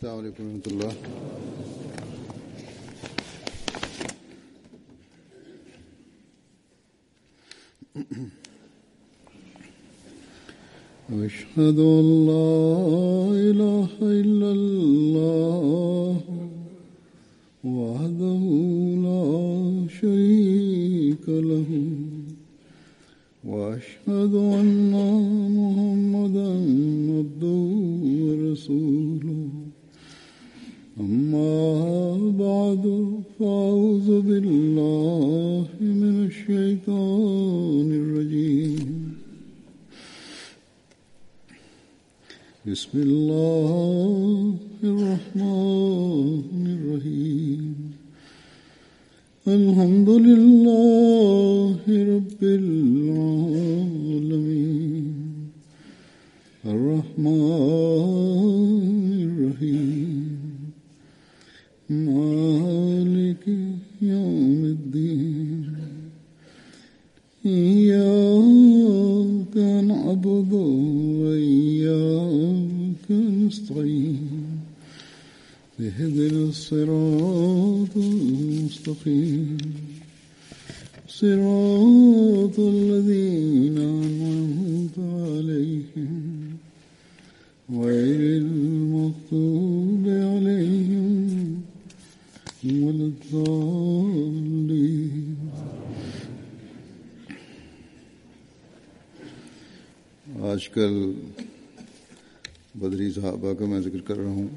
السلام عليكم ورحمة الله أشهد أن لا إله إلا الله وحده لا شريك له وأشهد أن محمدا عبده ورسوله أما بعد فأعوذ بالله من الشيطان الرجيم بسم الله الرحمن الرحيم الحمد لله رب العالمين الرحمن الرحيم مالك يوم الدين إياك نعبد وإياك نستعين اهدنا الصراط المستقيم صراط الذين أنعمت عليهم غير المغضوب عليهم ولا الضالين आजकल बदरी साहबा का मैं जिक्र कर रहा हूँ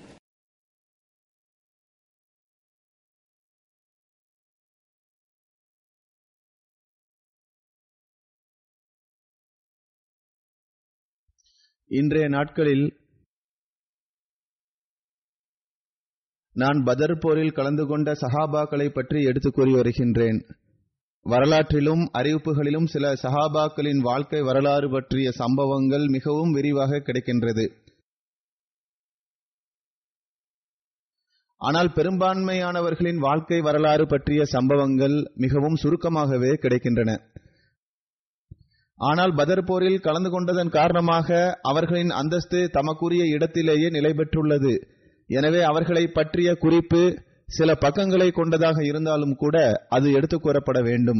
இன்றைய நாட்களில் நான் பதர் போரில் கலந்து கொண்ட சஹாபாக்களை பற்றி எடுத்துக் கூறி வருகின்றேன் வரலாற்றிலும் அறிவிப்புகளிலும் சில சஹாபாக்களின் வாழ்க்கை வரலாறு பற்றிய சம்பவங்கள் மிகவும் விரிவாக கிடைக்கின்றது ஆனால் பெரும்பான்மையானவர்களின் வாழ்க்கை வரலாறு பற்றிய சம்பவங்கள் மிகவும் சுருக்கமாகவே கிடைக்கின்றன ஆனால் பதர் போரில் கலந்து கொண்டதன் காரணமாக அவர்களின் அந்தஸ்து தமக்குரிய இடத்திலேயே நிலை பெற்றுள்ளது எனவே அவர்களை பற்றிய குறிப்பு சில பக்கங்களை கொண்டதாக இருந்தாலும் கூட அது எடுத்துக் கூறப்பட வேண்டும்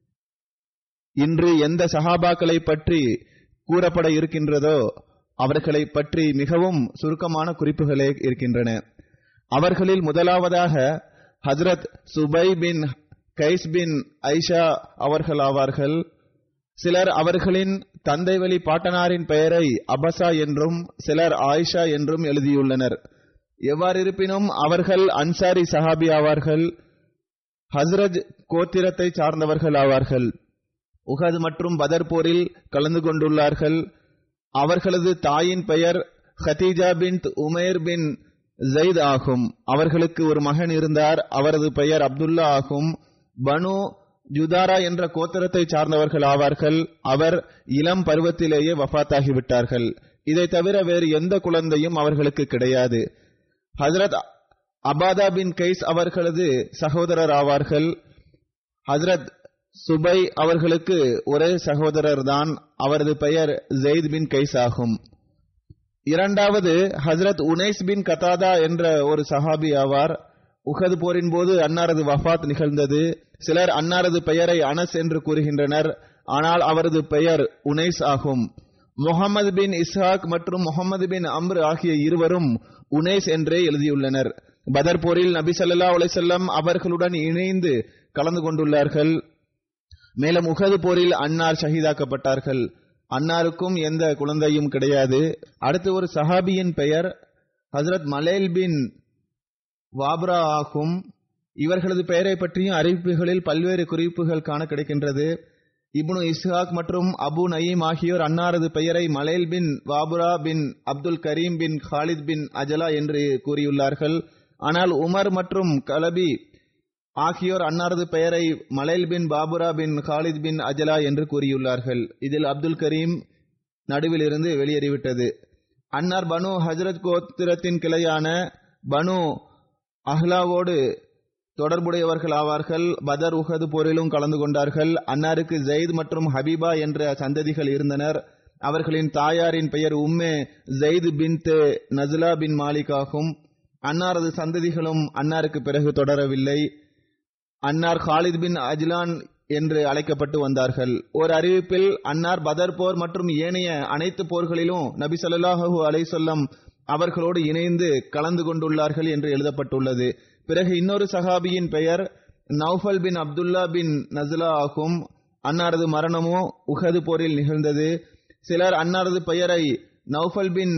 இன்று எந்த சஹாபாக்களை பற்றி கூறப்பட இருக்கின்றதோ அவர்களை பற்றி மிகவும் சுருக்கமான குறிப்புகளே இருக்கின்றன அவர்களில் முதலாவதாக ஹஜரத் சுபை பின் கைஸ் பின் ஐஷா அவர்கள் ஆவார்கள் சிலர் அவர்களின் தந்தை வழி பாட்டனாரின் பெயரை அபசா என்றும் சிலர் ஆயிஷா என்றும் எழுதியுள்ளனர் எவ்வாறு இருப்பினும் அவர்கள் அன்சாரி சஹாபி ஆவார்கள் ஹஸ்ரஜ் கோத்திரத்தை சார்ந்தவர்கள் ஆவார்கள் உகது மற்றும் பதர் போரில் கலந்து கொண்டுள்ளார்கள் அவர்களது தாயின் பெயர் Khadija bin Umair bin Zaid ஆகும் அவர்களுக்கு ஒரு மகன் இருந்தார் அவரது பெயர் அப்துல்லா ஆகும் பனு ஜுதாரா என்ற கோத்திரத்தை சார்ந்தவர்கள் ஆவார்கள் அவர் இளம் பருவத்திலேயே வஃத்தாகிவிட்டார்கள் இதை தவிர வேறு எந்த குழந்தையும் அவர்களுக்கு கிடையாது ஹசரத் அபாதா பின் கைஸ் அவர்களது சகோதரர் ஆவார்கள் ஹசரத் சுபை அவர்களுக்கு ஒரே சகோதரர் தான் அவரது பெயர் ஜெயித் பின் கைஸ் ஆகும் இரண்டாவது ஹசரத் உனைஸ் பின் கதாதா என்ற ஒரு சஹாபி ஆவார் உகது போரின் போது அன்னாரது வஃபாத் நிகழ்ந்தது சிலர் அன்னாரது பெயரை அனஸ் என்று கூறுகின்றனர் ஆனால் அவரது பெயர் உனைஸ் ஆகும் முகமது பின் இஸ்ஹாக் மற்றும் முகமது பின் அம்ரு ஆகிய இருவரும் உனேஸ் என்றே எழுதியுள்ளனர் பதர் போரில் நபி சல்லா அலிசல்லம் அவர்களுடன் இணைந்து கலந்து கொண்டுள்ளார்கள் மேலும் உகது போரில் அன்னார் ஷஹீதாக்கப்பட்டார்கள் அன்னாருக்கும் எந்த குழந்தையும் கிடையாது அடுத்து ஒரு சஹாபியின் பெயர் ஹசரத் மலேல் பின் வாப்ரா ஆகும் இவர்களது பெயரை பற்றியும் அறிவிப்புகளில் பல்வேறு குறிப்புகள் காண கிடைக்கின்றது இப்னு இஸ்ஹாக் மற்றும் அபு நயீம் ஆகியோர் அன்னாரது பெயரை மலேல் பின் வாபுரா பின் அப்துல் கரீம் பின் ஹாலித் பின் அஜலா என்று கூறியுள்ளார்கள் ஆனால் உமர் மற்றும் கலபி ஆகியோர் அன்னாரது பெயரை மலேல் பின் பாபுரா பின் ஹாலித் பின் அஜலா என்று கூறியுள்ளார்கள் இதில் அப்துல் கரீம் நடுவில் இருந்து வெளியேறிவிட்டது அன்னார் பனு ஹஜரத் கோத்திரத்தின் கிளையான பனு அஹ்லாவோடு தொடர்புடையவர்கள் ஆவார்கள் பதர் உஹது போரிலும் கலந்து கொண்டார்கள் அன்னாருக்கு ஜெயித் மற்றும் ஹபீபா என்ற சந்ததிகள் இருந்தனர் அவர்களின் தாயாரின் பெயர் உம்மே ஜெயித் பின் தே நஸ்லா பின் மாலிக் ஆகும் அன்னாரது சந்ததிகளும் அன்னாருக்கு பிறகு தொடரவில்லை அன்னார் ஹாலித் பின் அஜ்லான் என்று அழைக்கப்பட்டு வந்தார்கள் ஒரு அறிவிப்பில் அன்னார் பதர் போர் மற்றும் ஏனைய அனைத்து போர்களிலும் நபி ஸல்லல்லாஹு அலைஹி வஸல்லம் அவர்களோடு இணைந்து கலந்து கொண்டுள்ளார்கள் என்று எழுதப்பட்டுள்ளது பிறகு இன்னொரு சஹாபியின் பெயர் நௌஃபல் பின் அப்துல்லா பின் நஸ்லா ஆகும் அன்னாரது மரணமோ உஹது போரில் நிகழ்ந்தது சிலர் அன்னாரது பெயரை Naufal bin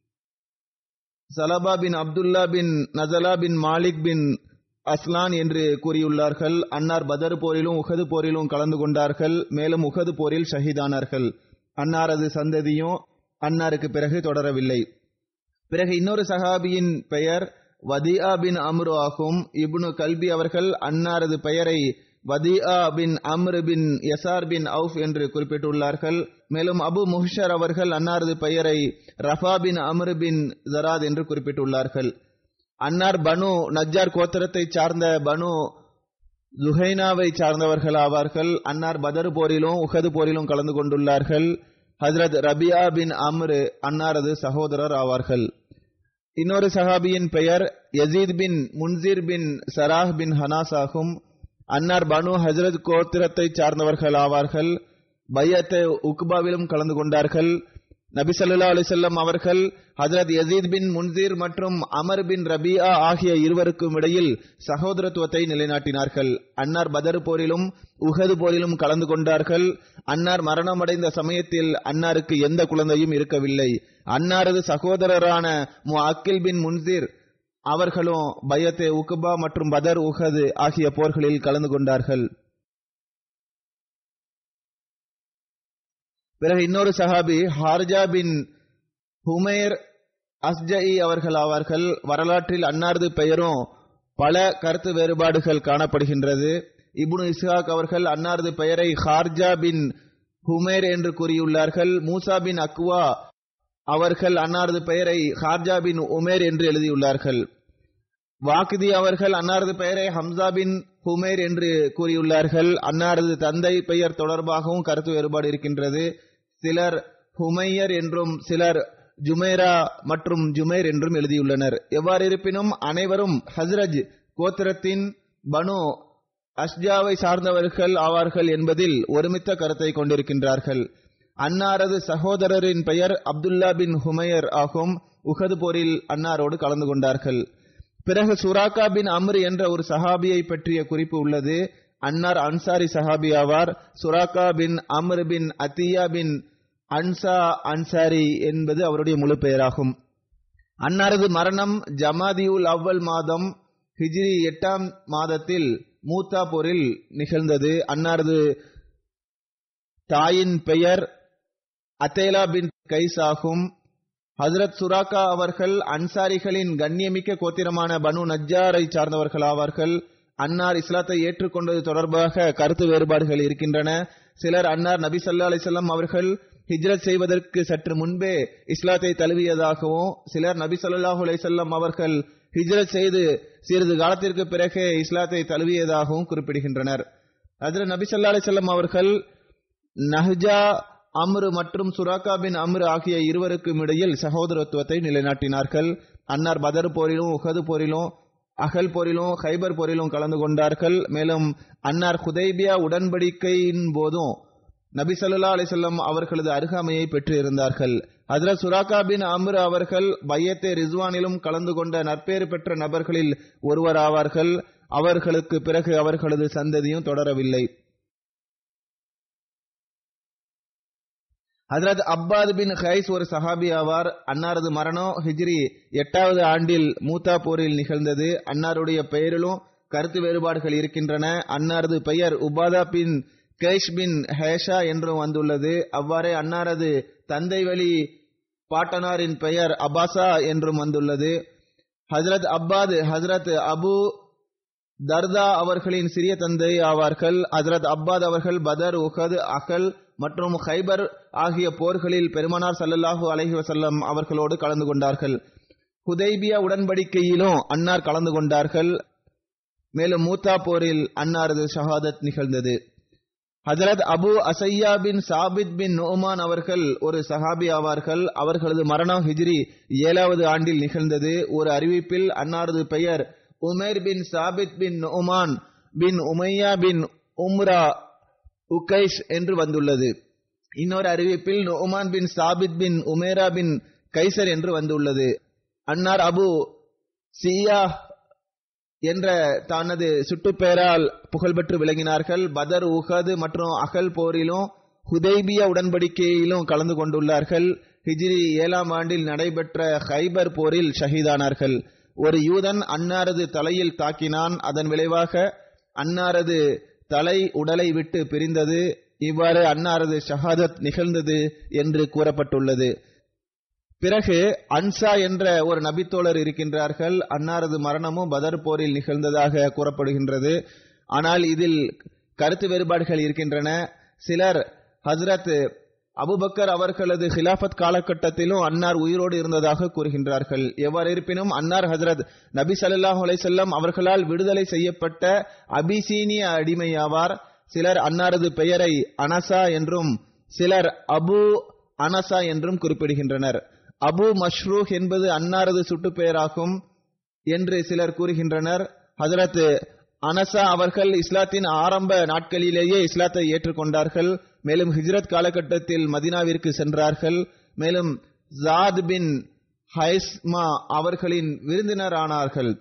Salaba bin Abdullah bin Nasala bin Malik bin Aslan என்று கூறியுள்ளார்கள் அன்னார் பதர் போரிலும் உஹது போரிலும் கலந்து கொண்டார்கள் மேலும் உஹது போரில் ஷஹீதானார்கள் அன்னாரது சந்ததியும் அன்னாருக்கு பிறகு தொடரவில்லை பிறகு இன்னொரு சஹாபியின் பெயர் வதியா பின் அம்ரு ஆகும் இப்னு கல்பி அவர்கள் அன்னாரது பெயரை வதியா பின் அம்ரு பின் யசார் பின் அவுஃப் என்று குறிப்பிட்டுள்ளார்கள் மேலும் அபு முஹ்ஷர் அவர்கள் அன்னாரது பெயரை ரஃபா பின் அம்ரு பின் ஜராத் என்று குறிப்பிட்டுள்ளார்கள் அன்னார் பனு நஜ்ஜார் கோத்திரத்தை சார்ந்த பனு ஜுஹைனாவை சார்ந்தவர்கள் ஆவார்கள் அன்னார் பதர் போரிலும் உஹது போரிலும் கலந்து கொண்டுள்ளார்கள் ஹஜரத் ரபியா பின் அம்ரு அன்னாரது சகோதரர் ஆவார்கள் இன்னொரு சஹாபியின் பெயர் யசீத் பின் முன்சிர் பின் சராஹ் பின் ஹனாஸ் ஆகும் அன்னார் பனு ஹஜரத் கோத்திரத்தை சார்ந்தவர்கள் ஆவார்கள் பையத்தை உக்பாவிலும் கலந்து கொண்டார்கள் நபி சல்லா அலிசல்லம் அவர்கள் ஹஜரத் யசீத் பின் முன்சீர் மற்றும் அமர் பின் ரபியா ஆகிய இருவருக்கும் இடையில் சகோதரத்துவத்தை நிலைநாட்டினார்கள் அன்னார் பதர் போரிலும் உஹது போரிலும் கலந்து கொண்டார்கள் அன்னார் மரணமடைந்த சமயத்தில் அன்னாருக்கு எந்த குழந்தையும் இருக்கவில்லை அன்னாரது சகோதரரான மு அக்கில் பின் முன்சீர் அவர்களும் பயத்தே உக்குபா மற்றும் பதர் உஹது ஆகிய போர்களில் கலந்து கொண்டார்கள் பிறகு இன்னொரு சஹாபி ஹார்ஜா பின் ஹுமைர் அஸ்ஜஇ அவர்கள் ஆவார்கள் வரலாற்றில் அன்னாரது பெயரும் பல கருத்து வேறுபாடுகள் காணப்படுகின்றது இப்னு இஸ்ஹாக் அவர்கள் அன்னாரது பெயரை ஹார்ஜா பின் ஹுமேர் என்று கூறியுள்ளார்கள் மூசா பின் அக்வா அவர்கள் அன்னாரது பெயரை ஹார்ஜா பின் உமேர் என்று எழுதியுள்ளார்கள் வாக்குதி அவர்கள் அன்னாரது பெயரை ஹம்சா பின் ஹுமேர் என்று கூறியுள்ளார்கள் அன்னாரது தந்தை பெயர் தொடர்பாகவும் கருத்து வேறுபாடு இருக்கின்றது சிலர் ஹுமையர் என்றும் சிலர் ஜுமேரா மற்றும் ஜுமேர் என்றும் எழுதியுள்ளனர் எவ்வாறு இருப்பினும் அனைவரும் ஹஸ்ரஜ் கோத்திரத்தின் பனு அஷ்ஜாவை சார்ந்தவர்கள் ஆவார்கள் என்பதில் ஒருமித்த கருத்தை கொண்டிருக்கின்றார்கள் அன்னாரது சகோதரரின் பெயர் அப்துல்லா பின் ஹுமையர் ஆகும் உஹது போரில் அன்னாரோடு கலந்து கொண்டார்கள் பிறகு சுராக்கா பின் அம்ர் என்ற ஒரு சஹாபியை பற்றிய குறிப்பு உள்ளது அன்னார் அன்சாரி சஹாபி ஆவார் சுராக்கா பின் அம்ர் பின் அத்தியா பின் அன்சா அன்சாரி என்பது அவருடைய முழு பெயராகும் அன்னாரது மரணம் ஜமாதியுல் அவ்வல் மாதம் ஹிஜ்ரி எட்டாம் மாதத்தில் மூத்தா போரில் நிகழ்ந்தது அன்னாரது தாயின் பெயர் அத்தேலா பின் கைஸ் ஆகும் ஹசரத் சுராக்கா அவர்கள் அன்சாரிகளின் கண்ணியமிக்க கோத்திரமான பனு நஜ்ஜாரை சார்ந்தவர்கள் ஆவார்கள் அன்னார் இஸ்லாத்தை ஏற்றுக்கொண்டது தொடர்பாக கருத்து வேறுபாடுகள் இருக்கின்றன சிலர் அன்னார் நபி சல்லா அலிசல்லாம் அவர்கள் ஹிஜ்ரத் செய்வதற்கு சற்று முன்பே இஸ்லாத்தை தழுவியதாகவும் சிலர் நபி ஸல்லல்லாஹு அலைஹி வஸல்லம் அவர்கள் ஹிஜ்ரத் செய்து சிறிது காலத்திற்கு பிறகே இஸ்லாத்தை தழுவியதாகவும் குறிப்பிடுகின்றனர் அதில் நபி ஸல்லல்லாஹு அலைஹி வஸல்லம் அவர்கள் நஹ்ஜா அம்ரு மற்றும் சுராக்கா பின் அம்ரு ஆகிய இருவருக்கும் இடையில் சகோதரத்துவத்தை நிலைநாட்டினார்கள் அன்னார் பதர் போரிலும் உஹது போரிலும் அகல் போரிலும் ஹைபர் போரிலும் கலந்து கொண்டார்கள் மேலும் அன்னார் ஹுதைபியா உடன்படிக்கையின் போதும் நபி ஸல்லல்லாஹு அலைஹி வஸல்லம் அவர்களது அருகாமையை பெற்று இருந்தார்கள் ஹஜ்ரத் சுராக்கா பின் அம்ரு அவர்கள் பையத்தே ரிஸ்வானிலும் கலந்து கொண்ட நற்பேறு பெற்ற நபர்களில் ஒருவர் ஆவார்கள் அவர்களுக்கு பிறகு அவர்களது சந்ததியும் தொடரவில்லை ஹஜரத் அப்பாத் பின் ஹைஸ் ஒரு சஹாபி ஆவார் அன்னாரது மரணம் ஹிஜ்ரி எட்டாவது ஆண்டில் மூத்தா போரில் நிகழ்ந்தது அன்னாருடைய பெயரிலும் கருத்து வேறுபாடுகள் இருக்கின்றன அன்னாரது பெயர் உபாதா பின் கேஷ் பின் ஹேஷா என்றும் வந்துள்ளது அவ்வாறே அன்னாரது தந்தை வழி பாட்டனாரின் பெயர் அபாசா என்றும் வந்துள்ளது ஹஜரத் அப்பாத் ஹஜரத் அபு தர்தா அவர்களின் சிறிய தந்தை ஆவார்கள் ஹஜரத் அப்பாத் அவர்கள் பதர் உஹது அகல் மற்றும் ஹைபர் ஆகிய போர்களில் பெருமனார் சல்லல்லாஹு அலைஹி வசல்லம் அவர்களோடு கலந்து கொண்டார்கள் ஹுதைபியா உடன்படிக்கையிலும் அன்னார் கலந்து கொண்டார்கள் மேலும் மூத்தா போரில் அன்னாரது ஷஹாதத் நிகழ்ந்தது ஹஜரத் அபு அசையா பின் சாபித் பின் நோமான் அவர்கள் ஒரு சஹாபி ஆவார்கள் அவர்களது மரணம் ஹிஜ்ரி ஏழாவது ஆண்டில் நிகழ்ந்தது ஒரு அறிவிப்பில் அன்னாரது பெயர் உமேர் பின் சாபித் பின் நோமான் பின் உமையா பின் உம்ரா உகைஷ் என்று வந்துள்ளது இன்னொரு அறிவிப்பில் நோமான் பின் சாபித் பின் உமேரா பின் கைசர் என்று வந்துள்ளது அன்னார் அபு சியா என்ற தனது சுட்டுப்பெயரால் புகழ்பெற்று விளங்கினார்கள் பதர் உஹது மற்றும் அகல் போரிலும் ஹுதைபியா உடன்படிக்கையிலும் கலந்து கொண்டுள்ளார்கள் ஹிஜ்ரி ஏழாம் ஆண்டில் நடைபெற்ற ஹைபர் போரில் ஷஹீதானார்கள் ஒரு யூதன் அன்னாரது தலையில் தாக்கினான் அதன் விளைவாக அன்னாரது தலை உடலை விட்டு பிரிந்தது இவ்வாறு அன்னாரது ஷஹாதத் நிகழ்ந்தது என்று கூறப்பட்டுள்ளது பிறகு அன்சா என்ற ஒரு நபித்தோழர் இருக்கின்றார்கள் அன்னாரது மரணமும் பதர் போரில் நிகழ்ந்ததாக கூறப்படுகின்றது ஆனால் இதில் கருத்து வேறுபாடுகள் இருக்கின்றன சிலர் ஹஸ்ரத் அபுபக்கர் அவர்களது ஹிலாஃபத் காலகட்டத்திலும் அன்னார் உயிரோடு இருந்ததாக கூறுகின்றார்கள் எவ்வாறு இருப்பினும் அன்னார் ஹசரத் நபி ஸல்லல்லாஹு அலைஹி வஸல்லம் அவர்களால் விடுதலை செய்யப்பட்ட அபிசீனிய அடிமையாவார் சிலர் அன்னாரது பெயரை அனசா என்றும் சிலர் அபு அனசா என்றும் குறிப்பிடுகின்றனர் அபு மஷ்ரூஹ் என்பது அன்னாரது சுட்டு பெயராகும் என்று சிலர் கூறுகின்றனர் ஹஜரத் அனசா அவர்கள் இஸ்லாத்தின் ஆரம்ப நாட்களிலேயே இஸ்லாத்தை ஏற்றுக்கொண்டார்கள் மேலும் ஹிஜ்ரத் காலகட்டத்தில் மதினாவிற்கு சென்றார்கள் மேலும் ஜாத் பின் ஹைஸ்மா அவர்களின் விருந்தினரானார்கள்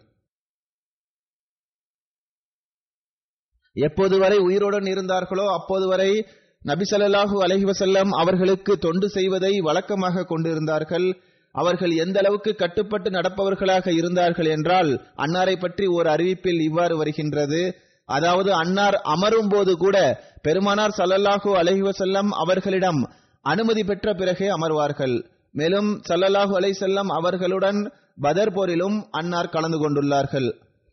எப்போது வரை உயிருடன் இருந்தார்களோ அப்போது வரை நபி ஸல்லல்லாஹு அலைஹி வஸல்லம் அவர்களுக்கு தொண்டு செய்வதை வழக்கமாக கொண்டிருந்தார்கள் அவர்கள் எந்த அளவுக்கு கட்டுப்பட்டு நடப்பவர்களாக இருந்தார்கள் என்றால் அன்னாரை பற்றி ஒரு அறிவிப்பில் இவ்வாறு வருகின்றது அதாவது அன்னார் அமரும் போது கூட பெருமானார் ஸல்லல்லாஹு அலைஹி வஸல்லம் அவர்களிடம் அனுமதி பெற்ற பிறகே அமர்வார்கள் மேலும் ஸல்லல்லாஹு அலைஹி வஸல்லம் அவர்களுடன் பதர் போரிலும் அன்னார் கலந்து கொண்டுள்ளார்கள்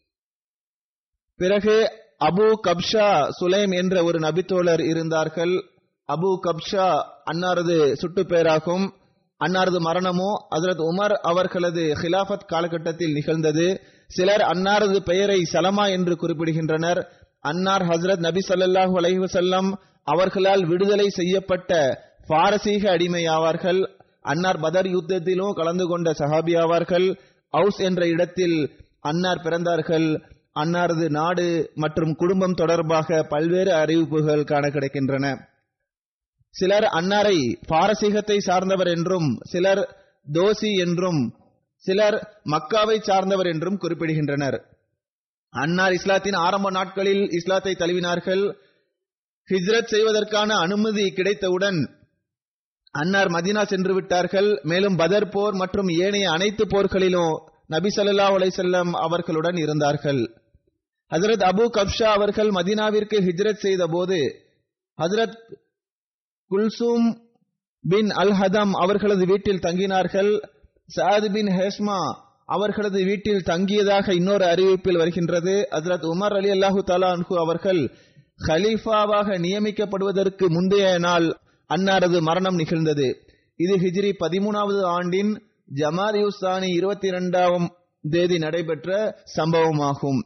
பிறகு அபு கப்ஷா சுலைம் என்ற ஒரு நபித்தோழர் இருந்தார்கள் அபு கப்ஷா அன்னாரது சுட்டு பெயராகும் அன்னாரது மரணமோ ஹசரத் உமர் அவர்களது ஹிலாஃபத் காலகட்டத்தில் நிகழ்ந்தது சிலர் அன்னாரது பெயரை சலமா என்று குறிப்பிடுகின்றனர் அன்னார் ஹசரத் நபி ஸல்லல்லாஹு அலைஹி வஸல்லம் அவர்களால் விடுதலை செய்யப்பட்ட பாரசீக அடிமையாவார்கள் அன்னார் பதர் யுத்தத்திலும் கலந்து கொண்ட சஹாபி ஆவார்கள் அவுஸ் என்ற இடத்தில் அன்னார் பிறந்தார்கள் அன்னாரது நாடு மற்றும் குடும்பம் தொடர்பாக பல்வேறு அறிவிப்புகள் காண கிடைக்கின்றன சிலர் அன்னாரை பாரசீகத்தை சார்ந்தவர் என்றும் சிலர் தோசி என்றும் சிலர் மக்காவை சார்ந்தவர் என்றும் குறிப்பிடுகின்றனர் அன்னார் இஸ்லாத்தின் ஆரம்ப நாட்களில் இஸ்லாத்தை தழுவினார்கள் ஹிஜ்ரத் செய்வதற்கான அனுமதி கிடைத்தவுடன் அன்னார் மதீனா சென்று விட்டார்கள் மேலும் பதர் போர் மற்றும் ஏனைய அனைத்து போர்களிலும் நபி ஸல்லல்லாஹு அலைஹி வஸல்லம் அவர்களுடன் இருந்தார்கள் ஹஜரத் அபு கப்ஷா அவர்கள் மதீனாவிற்கு ஹிஜ்ரத் செய்த போது ஹஜரத் குல்சூம் பின் அல் ஹதம் அவர்களது வீட்டில் தங்கினார்கள் சாத் பின் ஹேஸ்மா அவர்களது வீட்டில் தங்கியதாக இன்னொரு அறிவிப்பில் வருகின்றது ஹஜரத் உமர் அலி அல்லாஹு தாலா அன்ஹு அவர்கள் ஹலீஃபாவாக நியமிக்கப்படுவதற்கு முந்தைய நாள் அன்னாரது மரணம் நிகழ்ந்தது இது ஹிஜ்ரி பதிமூணாவது ஆண்டின் ஜமால் யூசானி இருபத்தி இரண்டாம் தேதி நடைபெற்ற சம்பவமாகும்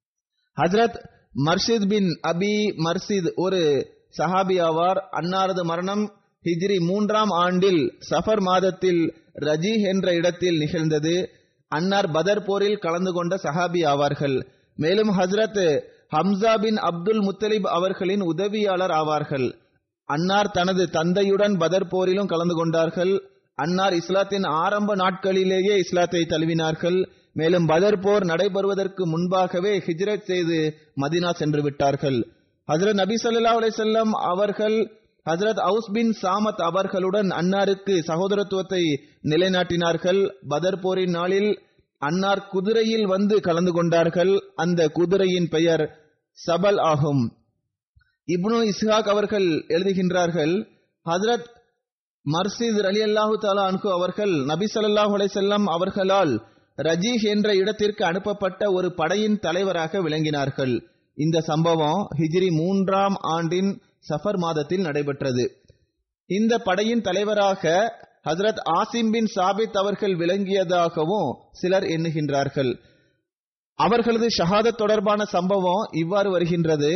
ஹஜரத் மர்ஷித் பின் அபி மர்சித் ஒரு சஹாபி ஆவார் அன்னாரது மரணம் ஹிஜ்ரி மூன்றாம் ஆண்டில் சஃபர் மாதத்தில் ரஜீஹ் என்ற இடத்தில் நிகழ்ந்தது அன்னார் பதர் போரில் கலந்து கொண்ட சஹாபி ஆவார்கள் மேலும் Hazrat Hamza bin Abdul Muttalib அவர்களின் உதவியாளர் ஆவார்கள் அன்னார் தனது தந்தையுடன் பதர் போரிலும் கலந்து கொண்டார்கள் அன்னார் இஸ்லாத்தின் ஆரம்ப நாட்களிலேயே இஸ்லாத்தை தழுவினார்கள் மேலும் பதர் போர் நடைபெறுவதற்கு முன்பாகவே ஹிஜ்ரத் செய்து மதினா சென்று விட்டார்கள் ஹஜரத் நபி ஸல்லல்லாஹு அலைஹி வஸல்லம் அவர்கள் ஹஜரத் அவுஸ் பின் சாமத் அவர்களுடன் அன்னாருக்கு சகோதரத்துவத்தை நிலைநாட்டினார்கள் பதர் போரின் நாளில் அன்னார் குதிரையில் வந்து கலந்து கொண்டார்கள் அந்த குதிரையின் பெயர் சபல் ஆகும் இப்னு இஸ்ஹாக் அவர்கள் எழுதுகின்றார்கள் ஹஜரத் மர்சித் அலி அல்லாஹு தாலா அன்கு அவர்கள் நபி ஸல்லல்லாஹு அலைஹி வஸல்லம் அவர்களால் ரஜீஹ் என்ற இடத்திற்கு அனுப்பப்பட்ட ஒரு படையின் தலைவராக விளங்கினார்கள் இந்த சம்பவம் ஹிஜ்ரி மூன்றாம் ஆண்டின் சஃபர் மாதத்தில் நடைபெற்றது இந்த படையின் தலைவராக ஹஜரத் ஆசிம் பின் சாபித் அவர்கள் விளங்கியதாகவும் சிலர் எண்ணுகின்றார்கள் அவர்களது ஷஹாதத் தொடர்பான சம்பவம் இவ்வாறு வருகின்றது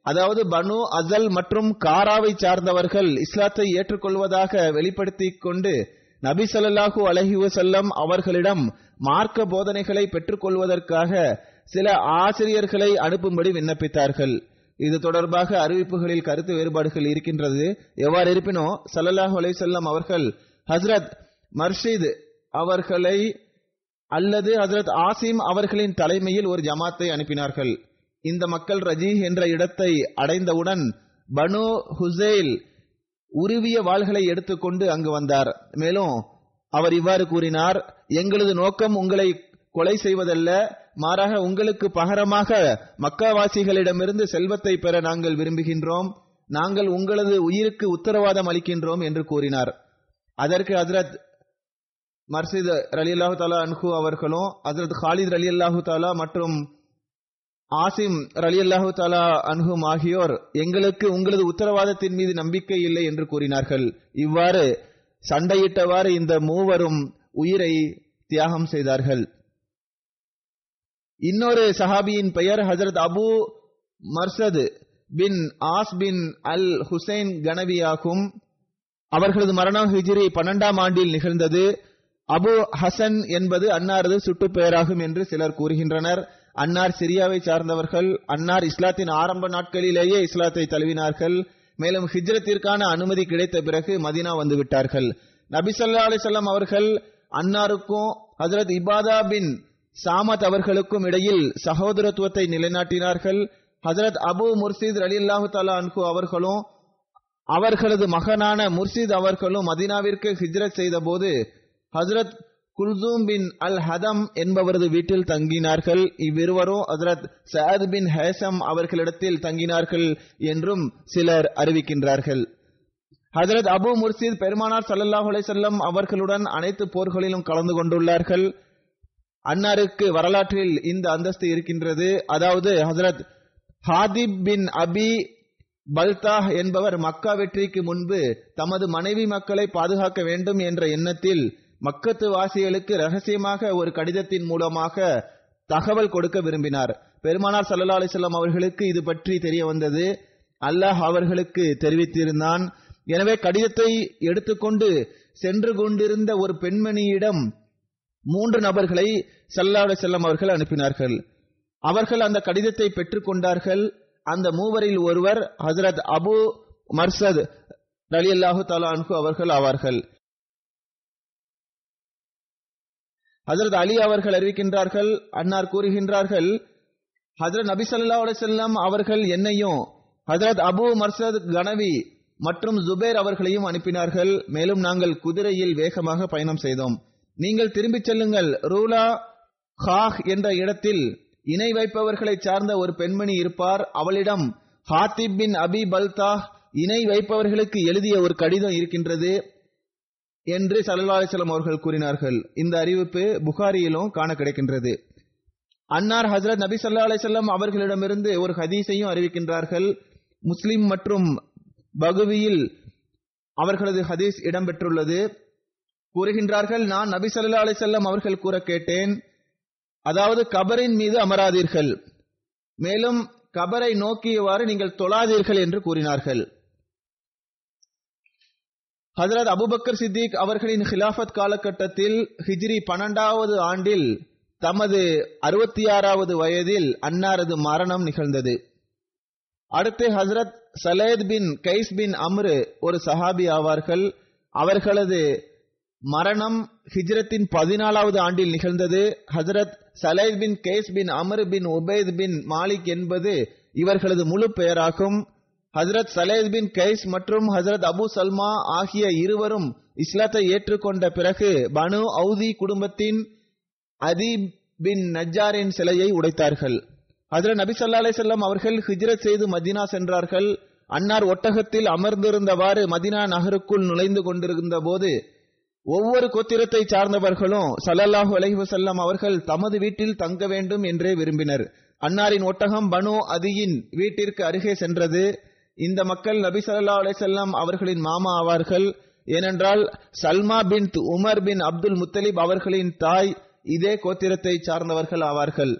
அதாவது பனு அசல் மற்றும் காராவை சார்ந்தவர்கள் இஸ்லாத்தை ஏற்றுக்கொள்வதாக வெளிப்படுத்திக் கொண்டு நபி ஸல்லல்லாஹு அலைஹி வஸல்லம் அவர்களிடம் மார்க்க போதனைகளை பெற்றுக்கொள்வதற்காக சில ஆசிரியர்களை அனுப்பும்படி விண்ணப்பித்தார்கள் இது தொடர்பாக அறிவிப்புகளில் கருத்து வேறுபாடுகள் இருக்கின்றது எவ்வாறு இருப்பினோ ஸல்லல்லாஹு அலைஹி வஸல்லம் அவர்கள் ஹஸ்ரத் மர்ஷித் அவர்களை அல்லது ஹஜரத் ஆசிம் அவர்களின் தலைமையில் ஒரு ஜமாத்தை அனுப்பினார்கள் இந்த மக்கள் ரஜீஹ் என்ற இடத்தை அடைந்தவுடன் பனு ஹுசைல் உருவிய வாள்களை எடுத்துக்கொண்டு அங்கு வந்தார் மேலும் அவர் இவ்வாறு கூறினார் எங்களது நோக்கம் உங்களை கொலை செய்வதல்ல மாறாக உங்களுக்கு பகரமாக மக்காவாசிகளிடமிருந்து செல்வத்தை பெற நாங்கள் விரும்புகின்றோம் நாங்கள் உங்களது உயிருக்கு உத்தரவாதம் அளிக்கின்றோம் என்று கூறினார் அதற்கு ஹஜரத் மர்சித் ரலி அல்லாஹு தாலா அன்ஹு அவர்களும் ஹசரத் ஹாலித் ரலி அல்லாஹு தாலா மற்றும் ஆசிம் ரலி அல்லாஹு தாலா அன்ஹும் ஆகியோர் எங்களுக்கு உங்களது உத்தரவாதத்தின் மீது நம்பிக்கை இல்லை என்று கூறினார்கள் இவ்வாறு சண்டையிட்டவாறு இந்த மூவரும் உயிரை தியாகம் செய்தார்கள் இன்னொரு சஹாபியின் பெயர் Hazrat Abu Marthad bin As bin al Husain Ghanawi ஆகும் அவர்களது மரணம் ஹிஜ்ரி பன்னெண்டாம் ஆண்டில் நிகழ்ந்தது அபு ஹசன் என்பது அன்னாரது சுட்டு பெயராகும் என்று சிலர் கூறுகின்றனர் அன்னார் சிரியாவை சார்ந்தவர்கள் அன்னார் இஸ்லாத்தின் ஆரம்ப நாட்களிலேயே இஸ்லாத்தை தழுவினார்கள் மேலும் ஹிஜ்ரத்திற்கான அனுமதி கிடைத்த பிறகு மதினா வந்து விட்டார்கள் நபி ஸல்லல்லாஹு அலைஹி வஸல்லம் அவர்கள் அன்னாருக்கும் ஹஜரத் இபாதா பின் சாமத் அவர்களுக்கும் இடையில் சகோதரத்துவத்தை நிலைநாட்டினார்கள் ஹஜரத் அபு முர்சித் ரலியல்லாஹு தஆலா அன்ஹு அவர்களும் அவர்களது மகனான முர்சித் அவர்களும் மதீனாவிற்கு ஹிஜ்ரத் செய்தபோது ஹஜரத் குல்சூம் பின் அல் ஹதம் என்பவரது வீட்டில் தங்கினார்கள் இவ்விருவரும் ஹஜரத் சயத் பின் ஹேசம் அவர்களிடத்தில் தங்கினார்கள் என்றும் சிலர் அறிவிக்கின்றார்கள் ஹஜரத் அபு முர்சித் பெருமானார் ஸல்லல்லாஹு அலைஹி வஸல்லம் அவர்களுடன் அனைத்து போர்களிலும் கலந்து கொண்டுள்ளார்கள் அன்னாருக்கு வரலாற்றில் இந்த அந்தஸ்து இருக்கின்றது அதாவது ஹஜரத் ஹாதிப் பின் அபி பல்தாஹ் என்பவர் மக்கா வெற்றிக்கு முன்பு தமது மனைவி மக்களை பாதுகாக்க வேண்டும் என்ற எண்ணத்தில் மக்கத்து வாசிகளுக்கு ரகசியமாக ஒரு கடிதத்தின் மூலமாக தகவல் கொடுக்க விரும்பினார் பெருமானார் சல்லா அலிஸ்லாம் அவர்களுக்கு இது பற்றி தெரிய வந்தது அல்லாஹ் அவர்களுக்கு தெரிவித்திருந்தான் எனவே கடிதத்தை எடுத்துக்கொண்டு சென்று கொண்டிருந்த ஒரு பெண்மணியிடம் மூன்று நபர்களை சல்லா அலிசல்லாம் அவர்கள் அனுப்பினார்கள் அவர்கள் அந்த கடிதத்தை பெற்றுக் கொண்டார்கள் அந்த மூவரில் ஒருவர் ஹசரத் அபு மர்சத் ரலி அல்லாஹு அன்ஹு அவர்கள் ஆவார்கள் ஹசரத் அலி அவர்கள் அறிவிக்கின்றார்கள் அன்னார் கூறுகின்றார்கள் ஹசரத் நபி ஸல்லல்லாஹு அலைஹி வஸல்லம் அவர்கள் என்னையும் ஹசரத் அபு மர்சத் கனவி மற்றும் ஜுபேர் அவர்களையும் அனுப்பினார்கள் மேலும் நாங்கள் குதிரையில் வேகமாக பயணம் செய்தோம் நீங்கள் திரும்பிச் செல்லுங்கள் ரூலா ஹாஹ் என்ற இடத்தில் இணை வைப்பவர்களை சார்ந்த ஒரு பெண்மணி இருப்பார் அவளிடம் ஹாத்திப் பின் அபி பல்தா இணை வைப்பவர்களுக்கு எழுதிய ஒரு கடிதம் இருக்கின்றது என்று சல்லா அலிஸ்லாம் அவர்கள் கூறினார்கள் இந்த அறிவிப்பு புகாரியிலும் காண கிடைக்கின்றது அன்னார் ஹசரத் நபி சல்லா அலிசல்லாம் அவர்களிடமிருந்து ஒரு ஹதீஸையும் அறிவிக்கின்றார்கள் முஸ்லிம் மற்றும் பகுவியில் அவர்களது ஹதீஸ் இடம்பெற்றுள்ளது கூறுகின்றார்கள் நான் நபி சல்லா அலிசல்லாம் அவர்கள் கூற கேட்டேன் அதாவது கபரின் மீது அமராதீர்கள் மேலும் கபரை நோக்கியவாறு நீங்கள் தொழாதீர்கள் என்று கூறினார்கள் ஹசரத் அபுபக்கர் சித்திக் அவர்களின் ஹிலாஃபத் காலகட்டத்தில் ஹிஜ்ரி பன்னெண்டாவது ஆண்டில் தமது அறுபத்தி ஆறாவது வயதில் அன்னாரது மரணம் நிகழ்ந்தது அடுத்து ஹசரத் சலேத் பின் கைஸ் பின் அம்ரு ஒரு சஹாபி ஆவார்கள் அவர்களது மரணம் ஹிஜ்ரத்தின் பதினாலாவது ஆண்டில் நிகழ்ந்தது Hazrat Salit bin Qais bin Amr bin Ubaid bin Malik என்பது இவர்களது முழு பெயராகும் ஹசரத் சலேத் பின் கைஸ் மற்றும் ஹசரத் அபு சல்மா ஆகிய இருவரும் இஸ்லாத்தை ஏற்றுக்கொண்ட பிறகு பனு அவுதி குடும்பத்தின் அதீப் பின் நஜாரின் சிலையை உடைத்தார்கள் ஹசரத் நபி சல்லா அலிசல்லாம் அவர்கள் ஹிஜ்ரத் செய்து மதினா சென்றார்கள் அன்னார் ஒட்டகத்தில் அமர்ந்திருந்தவாறு மதினா நகருக்குள் நுழைந்து கொண்டிருந்த போது ஒவ்வொரு கோத்திரத்தை சார்ந்தவர்களும் சல்லல்லாஹு அலைஹி வஸல்லம் அவர்கள் தமது வீட்டில் தங்க வேண்டும் என்றே விரும்பினர் அன்னாரின் ஒட்டகம் பனு அதியின் வீட்டிற்கு அருகே சென்றது இந்த மக்கள் நபி ஸல்லல்லாஹு அலைஹி வஸல்லம் அவர்களின் மாமா ஆவார்கள் ஏனென்றால் Salma bin Umar bin Abdul Muttalib அவர்களின் தாய் இதே கோத்திரத்தை சார்ந்தவர்கள் ஆவார்கள்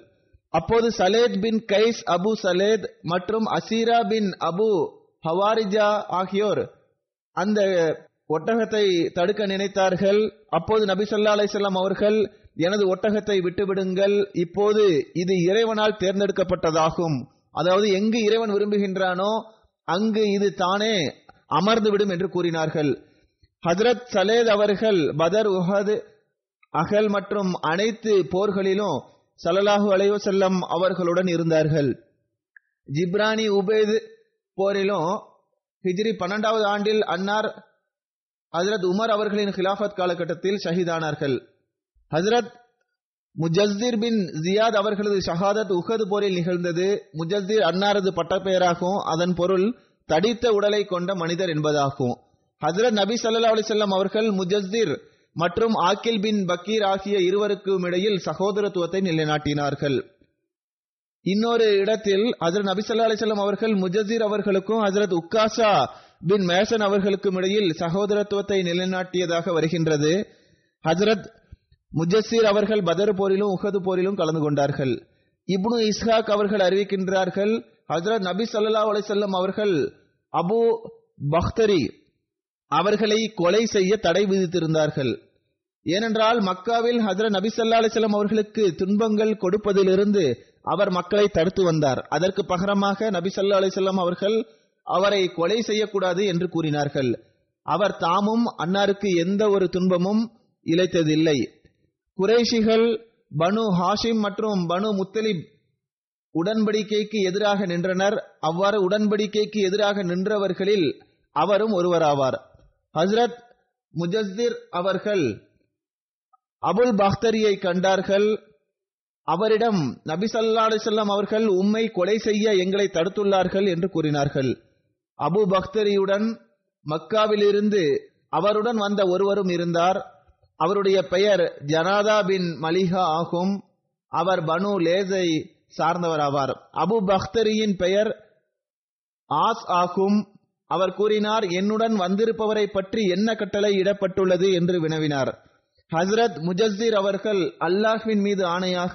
அப்போது Salit bin Qais Abu Salit மற்றும் அசீரா பின் அபு ஹவாரிஜா ஆகியோர் அந்த ஒட்டகத்தை தடுக்க நினைத்தார்கள் அப்போது நபி ஸல்லல்லாஹு அலைஹி வஸல்லம் அவர்கள் எனது ஒட்டகத்தை விட்டுவிடுங்கள் இப்போது இது இறைவனால் தேர்ந்தெடுக்கப்பட்டதாகும் அதாவது எங்கு இறைவன் விரும்புகின்றானோ அங்கு இது தானே அமர்ந்து விடும் என்று கூறினார்கள் ஹஜரத் சலேத் அவர்கள் பதர் உஹது அகல் மற்றும் அனைத்து போர்களிலும் ஸல்லல்லாஹு அலைஹி வஸல்லம் அவர்களுடன் இருந்தார்கள் ஜிப்ரானி உபேத் போரிலும் ஹிஜ்ரி பன்னெண்டாவது ஆண்டில் அன்னார் ஹஜரத் உமர் அவர்களின் கிலாஃபத் காலகட்டத்தில் ஷஹீதானார்கள் ஹஜரத் முஜஸ்திர் பின் ஜியாத் அவர்களது ஷஹாதத் உஹது போரில் நிகழ்ந்தது முஜஸ்திர் அன்னாரது பட்டப்பெயராகும் அதன் பொருள் தடித்த உடலை கொண்ட மனிதர் என்பதாகும் ஹஜரத் நபி ஸல்லல்லாஹு அலைஹி வஸல்லம் அவர்கள் முஜஸ்திர் மற்றும் ஆக்கில் பின் பக்கீர் ஆகிய இருவருக்கும் இடையில் சகோதரத்துவத்தை நிலைநாட்டினார்கள் இன்னொரு இடத்தில் ஹஜரத் நபி ஸல்லல்லாஹு அலைஹி வஸல்லம் அவர்கள் முஜஸ்திர் அவர்களுக்கும் ஹஜரத் உக்காசா பின் மேசன் அவர்களுக்கும் இடையில் சகோதரத்துவத்தை நிலைநாட்டியதாக வருகின்றது ஹஜரத் முஜஸ்ஸிர் அவர்கள் பதர் போரிலும் உஹது போரிலும் கலந்து கொண்டார்கள் இப்னு இஸ்ஹாக் அவர்கள் அறிவிக்கின்றார்கள் ஹஜரத் நபி ஸல்லல்லாஹு அலைஹி வஸல்லம் அவர்கள் அபு பக்தரி அவர்களை கொலை செய்ய தடை விதித்திருந்தார்கள் ஏனென்றால் மக்காவில் ஹஜரத் நபி ஸல்லல்லாஹு அலைஹி வஸல்லம் அவர்களுக்கு துன்பங்கள் கொடுப்பதிலிருந்து அவர் மக்களை தடுத்து வந்தார் அதற்கு பகரமாக நபி ஸல்லல்லாஹு அலைஹி வஸல்லம் அவர்கள் அவரை கொலை செய்யக்கூடாது என்று கூறினார்கள் அவர் தாமும் அன்னாருக்கு எந்த ஒரு துன்பமும் இழைத்ததில்லை குறைஷிகள் பனு ஹாஷிம் மற்றும் பனு முத்தலிப் உடன்படிக்கைக்கு எதிராக நின்றனர் அவ்வாறு உடன்படிக்கைக்கு எதிராக நின்றவர்களில் அவரும் ஒருவராவார் ஹஸ்ரத் முஜஸ்திர் அவர்கள் அபுல் பக்தரியை கண்டார்கள் அவரிடம் நபி ஸல்லல்லாஹு அலைஹி வஸல்லம் அவர்கள் உம்மை கொலை செய்ய எங்களை தடுத்துள்ளார்கள் என்று கூறினார்கள் அபு பக்தரியுடன் மக்காவிலிருந்து அவருடன் வந்த ஒருவரும் இருந்தார் அவருடைய பெயர் ஜனாதா பின் மலிஹா ஆகும் அவர் பனு லேசை சார்ந்தவராவார் அபு பக்தரியின் பெயர் ஆஸ் ஆகும் அவர் கூறினார் என்னுடன் வந்திருப்பவரை பற்றி என்ன கட்டளை இடப்பட்டுள்ளது என்று வினவினார் ஹஸ்ரத் முஜஸ்திர் அவர்கள் அல்லாஹ்வின் மீது ஆணையாக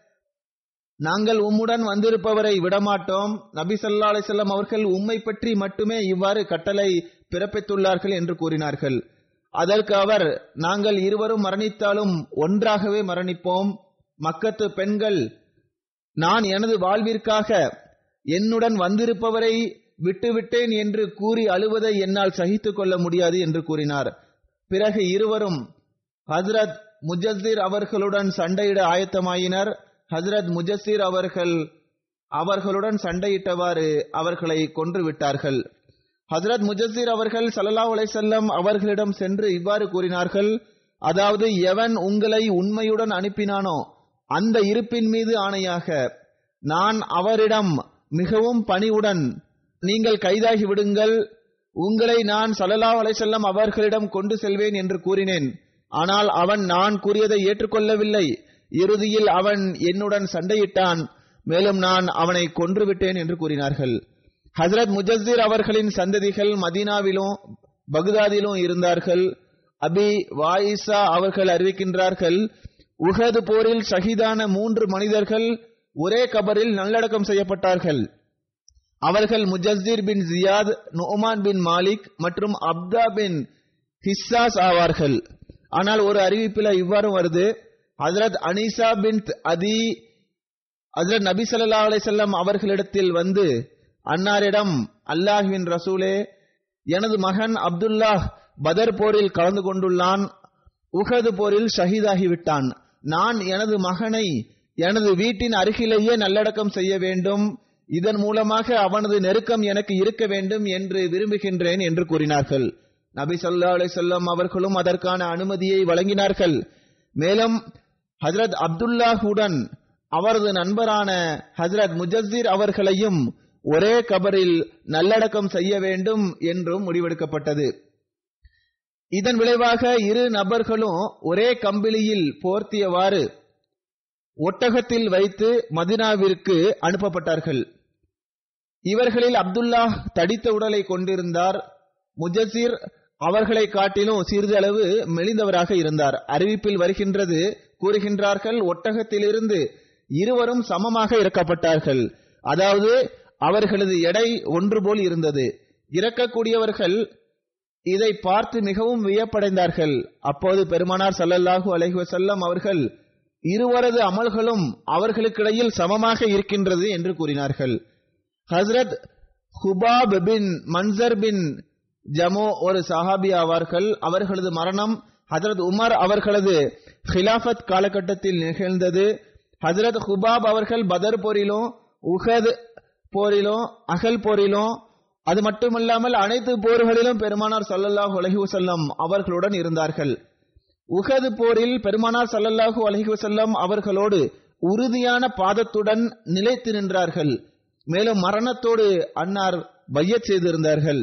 நாங்கள் உம்முடன் வந்திருப்பவரை விடமாட்டோம் நபி ஸல்லல்லாஹு அலைஹி வஸல்லம் அவர்கள் உம்மை பற்றி மட்டுமே இவ்வாறு கட்டளை பிறப்பித்துள்ளார்கள் என்று கூறினார்கள் அதற்கு அவர் நாங்கள் இருவரும் மரணித்தாலும் ஒன்றாகவே மரணிப்போம் மக்கத்து பெண்கள் நான் எனது வாழ்விற்காக என்னுடன் வந்திருப்பவரை விட்டுவிட்டேன் என்று கூறி அழுவதை என்னால் சகித்துக் கொள்ள முடியாது என்று கூறினார் பிறகு இருவரும் ஹஜ்ரத் முஜஸ்திர் அவர்களுடன் சண்டையிட ஆயத்தமாயினர் ஹஜ்ரத் முஜஸ்திர் அவர்கள் அவர்களுடன் சண்டையிட்டவாறு அவர்களை கொன்று விட்டார்கள் ஹஜ்ரத் முஜஸ்திர் அவர்கள் ஸல்லல்லாஹு அலைஹி வஸல்லம் அவர்களிடம் சென்று இவ்வாறு கூறினார்கள் அதாவது எவன் உங்களை உண்மையுடன் அனுப்பினானோ அந்த இருப்பின் மீது ஆணையாக நான் அவரிடம் மிகவும் பணிவுடன் நீங்கள் கைதாகி விடுங்கள் உங்களை நான் ஸல்லல்லாஹு அலைஹி வஸல்லம் அவர்களிடம் கொண்டு செல்வேன் என்று கூறினேன் ஆனால் அவன் நான் கூறியதை ஏற்றுக்கொள்ளவில்லை இறுதியில் அவன் என்னுடன் சண்டையிட்டான் மேலும் நான் அவனை கொன்று விட்டேன் என்று கூறினார்கள் ஹஜரத் முஜஸ்திர் அவர்களின் சந்ததிகள் மதீனாவிலும் பகுதாதிலும் இருந்தார்கள் அபி வாயிசா அவர்கள் அறிவிக்கின்றார்கள் உஹது போரில் ஷஹீதான மூன்று மனிதர்கள் ஒரே கபரில் நல்லடக்கம் செய்யப்பட்டார்கள் அவர்கள் முஜஸ்திர் பின் ஜியாத் நுமான் பின் மாலிக் மற்றும் அப்தா பின் ஹிஸ்ஸாஸ் ஆவார்கள் ஆனால் ஒரு அறிவிப்பில் இவ்வாறு வருது ஹஜரத் அனீசா பின் அதி ஹஜரத் நபி ஸல்லல்லாஹு அலைஹி வஸல்லம் அவர்களிடத்தில் வந்து அன்னாரிடம் அல்லாஹ்வின் ரசூலே எனது மகன் அப்துல்லாஹ் பதர் போரில் கலந்து கொண்டுள்ளான் உஹது போரில் ஷஹீதாகிவிட்டான் நான் எனது மகனை எனது வீட்டின் அருகிலேயே நல்லடக்கம் செய்ய வேண்டும் இதன் மூலமாக அவனது நெருக்கம் எனக்கு இருக்க வேண்டும் என்று விரும்புகின்றேன் என்று கூறினார்கள் நபி ஸல்லல்லாஹு அலைஹி வஸல்லம் அவர்களும் அதற்கான அனுமதியை வழங்கினார்கள் மேலும் ஹஜரத் அப்துல்லாஹுடன் அவரது நண்பரான ஹஜரத் முஜஸ்திர் அவர்களையும் ஒரே கபரில் நல்லடக்கம் செய்ய வேண்டும் என்றும் முடிவெடுக்கப்பட்டது இதன் விளைவாக இரு நபர்களும் ஒரே கம்பிளியில் போர்த்தியவாறு ஒட்டகத்தில் வைத்து மதினாவிற்கு அனுப்பப்பட்டார்கள் இவர்களில் அப்துல்லாஹ் தடித்த உடலை கொண்டிருந்தார் முஜசிர் அவர்களை காட்டிலும் சிறிதளவு மெலிந்தவராக இருந்தார் அறிவிப்பில் வருகின்றது கூறுகின்றார்கள் ஒட்டகத்திலிருந்து இருவரும் சமமாக இறக்கப்பட்டார்கள் அதாவது அவர்களது எடை ஒன்று போல் இருந்தது இறக்கக்கூடியவர்கள் இதை பார்த்து மிகவும் வியப்படைந்தார்கள் அப்போது பெருமானார் ஸல்லல்லாஹு அலைஹி வஸல்லம் அவர்கள் இருவரது அமல்களும் அவர்களுக்கிடையில் சமமாக இருக்கின்றது என்று கூறினார்கள் ஹஸ்ரத் ஹுபாப் பின் மன்சர் பின் ஜமோ ஒரு சஹாபி ஆவார்கள் அவர்களது மரணம் ஹஜரத் உமர் அவர்களது ஹிலாஃபத் காலகட்டத்தில் நிகழ்ந்தது ஹஜரத் ஹுபாப் அவர்கள் பதர் போரிலும் உஹத் போரிலும் அகல் போரிலும் அது மட்டுமல்லாமல் அனைத்து போர்களிலும் பெருமானார் ஸல்லல்லாஹு அலைஹி வஸல்லம் அவர்களுடன் இருந்தார்கள் உஹது போரில் பெருமானார் ஸல்லல்லாஹு அலைஹி வஸல்லம் அவர்களோடு உறுதியான பாதத்துடன் நிலைத்து நின்றார்கள் மேலும் மரணத்தோடு அன்னார் பையச் செய்திருந்தார்கள்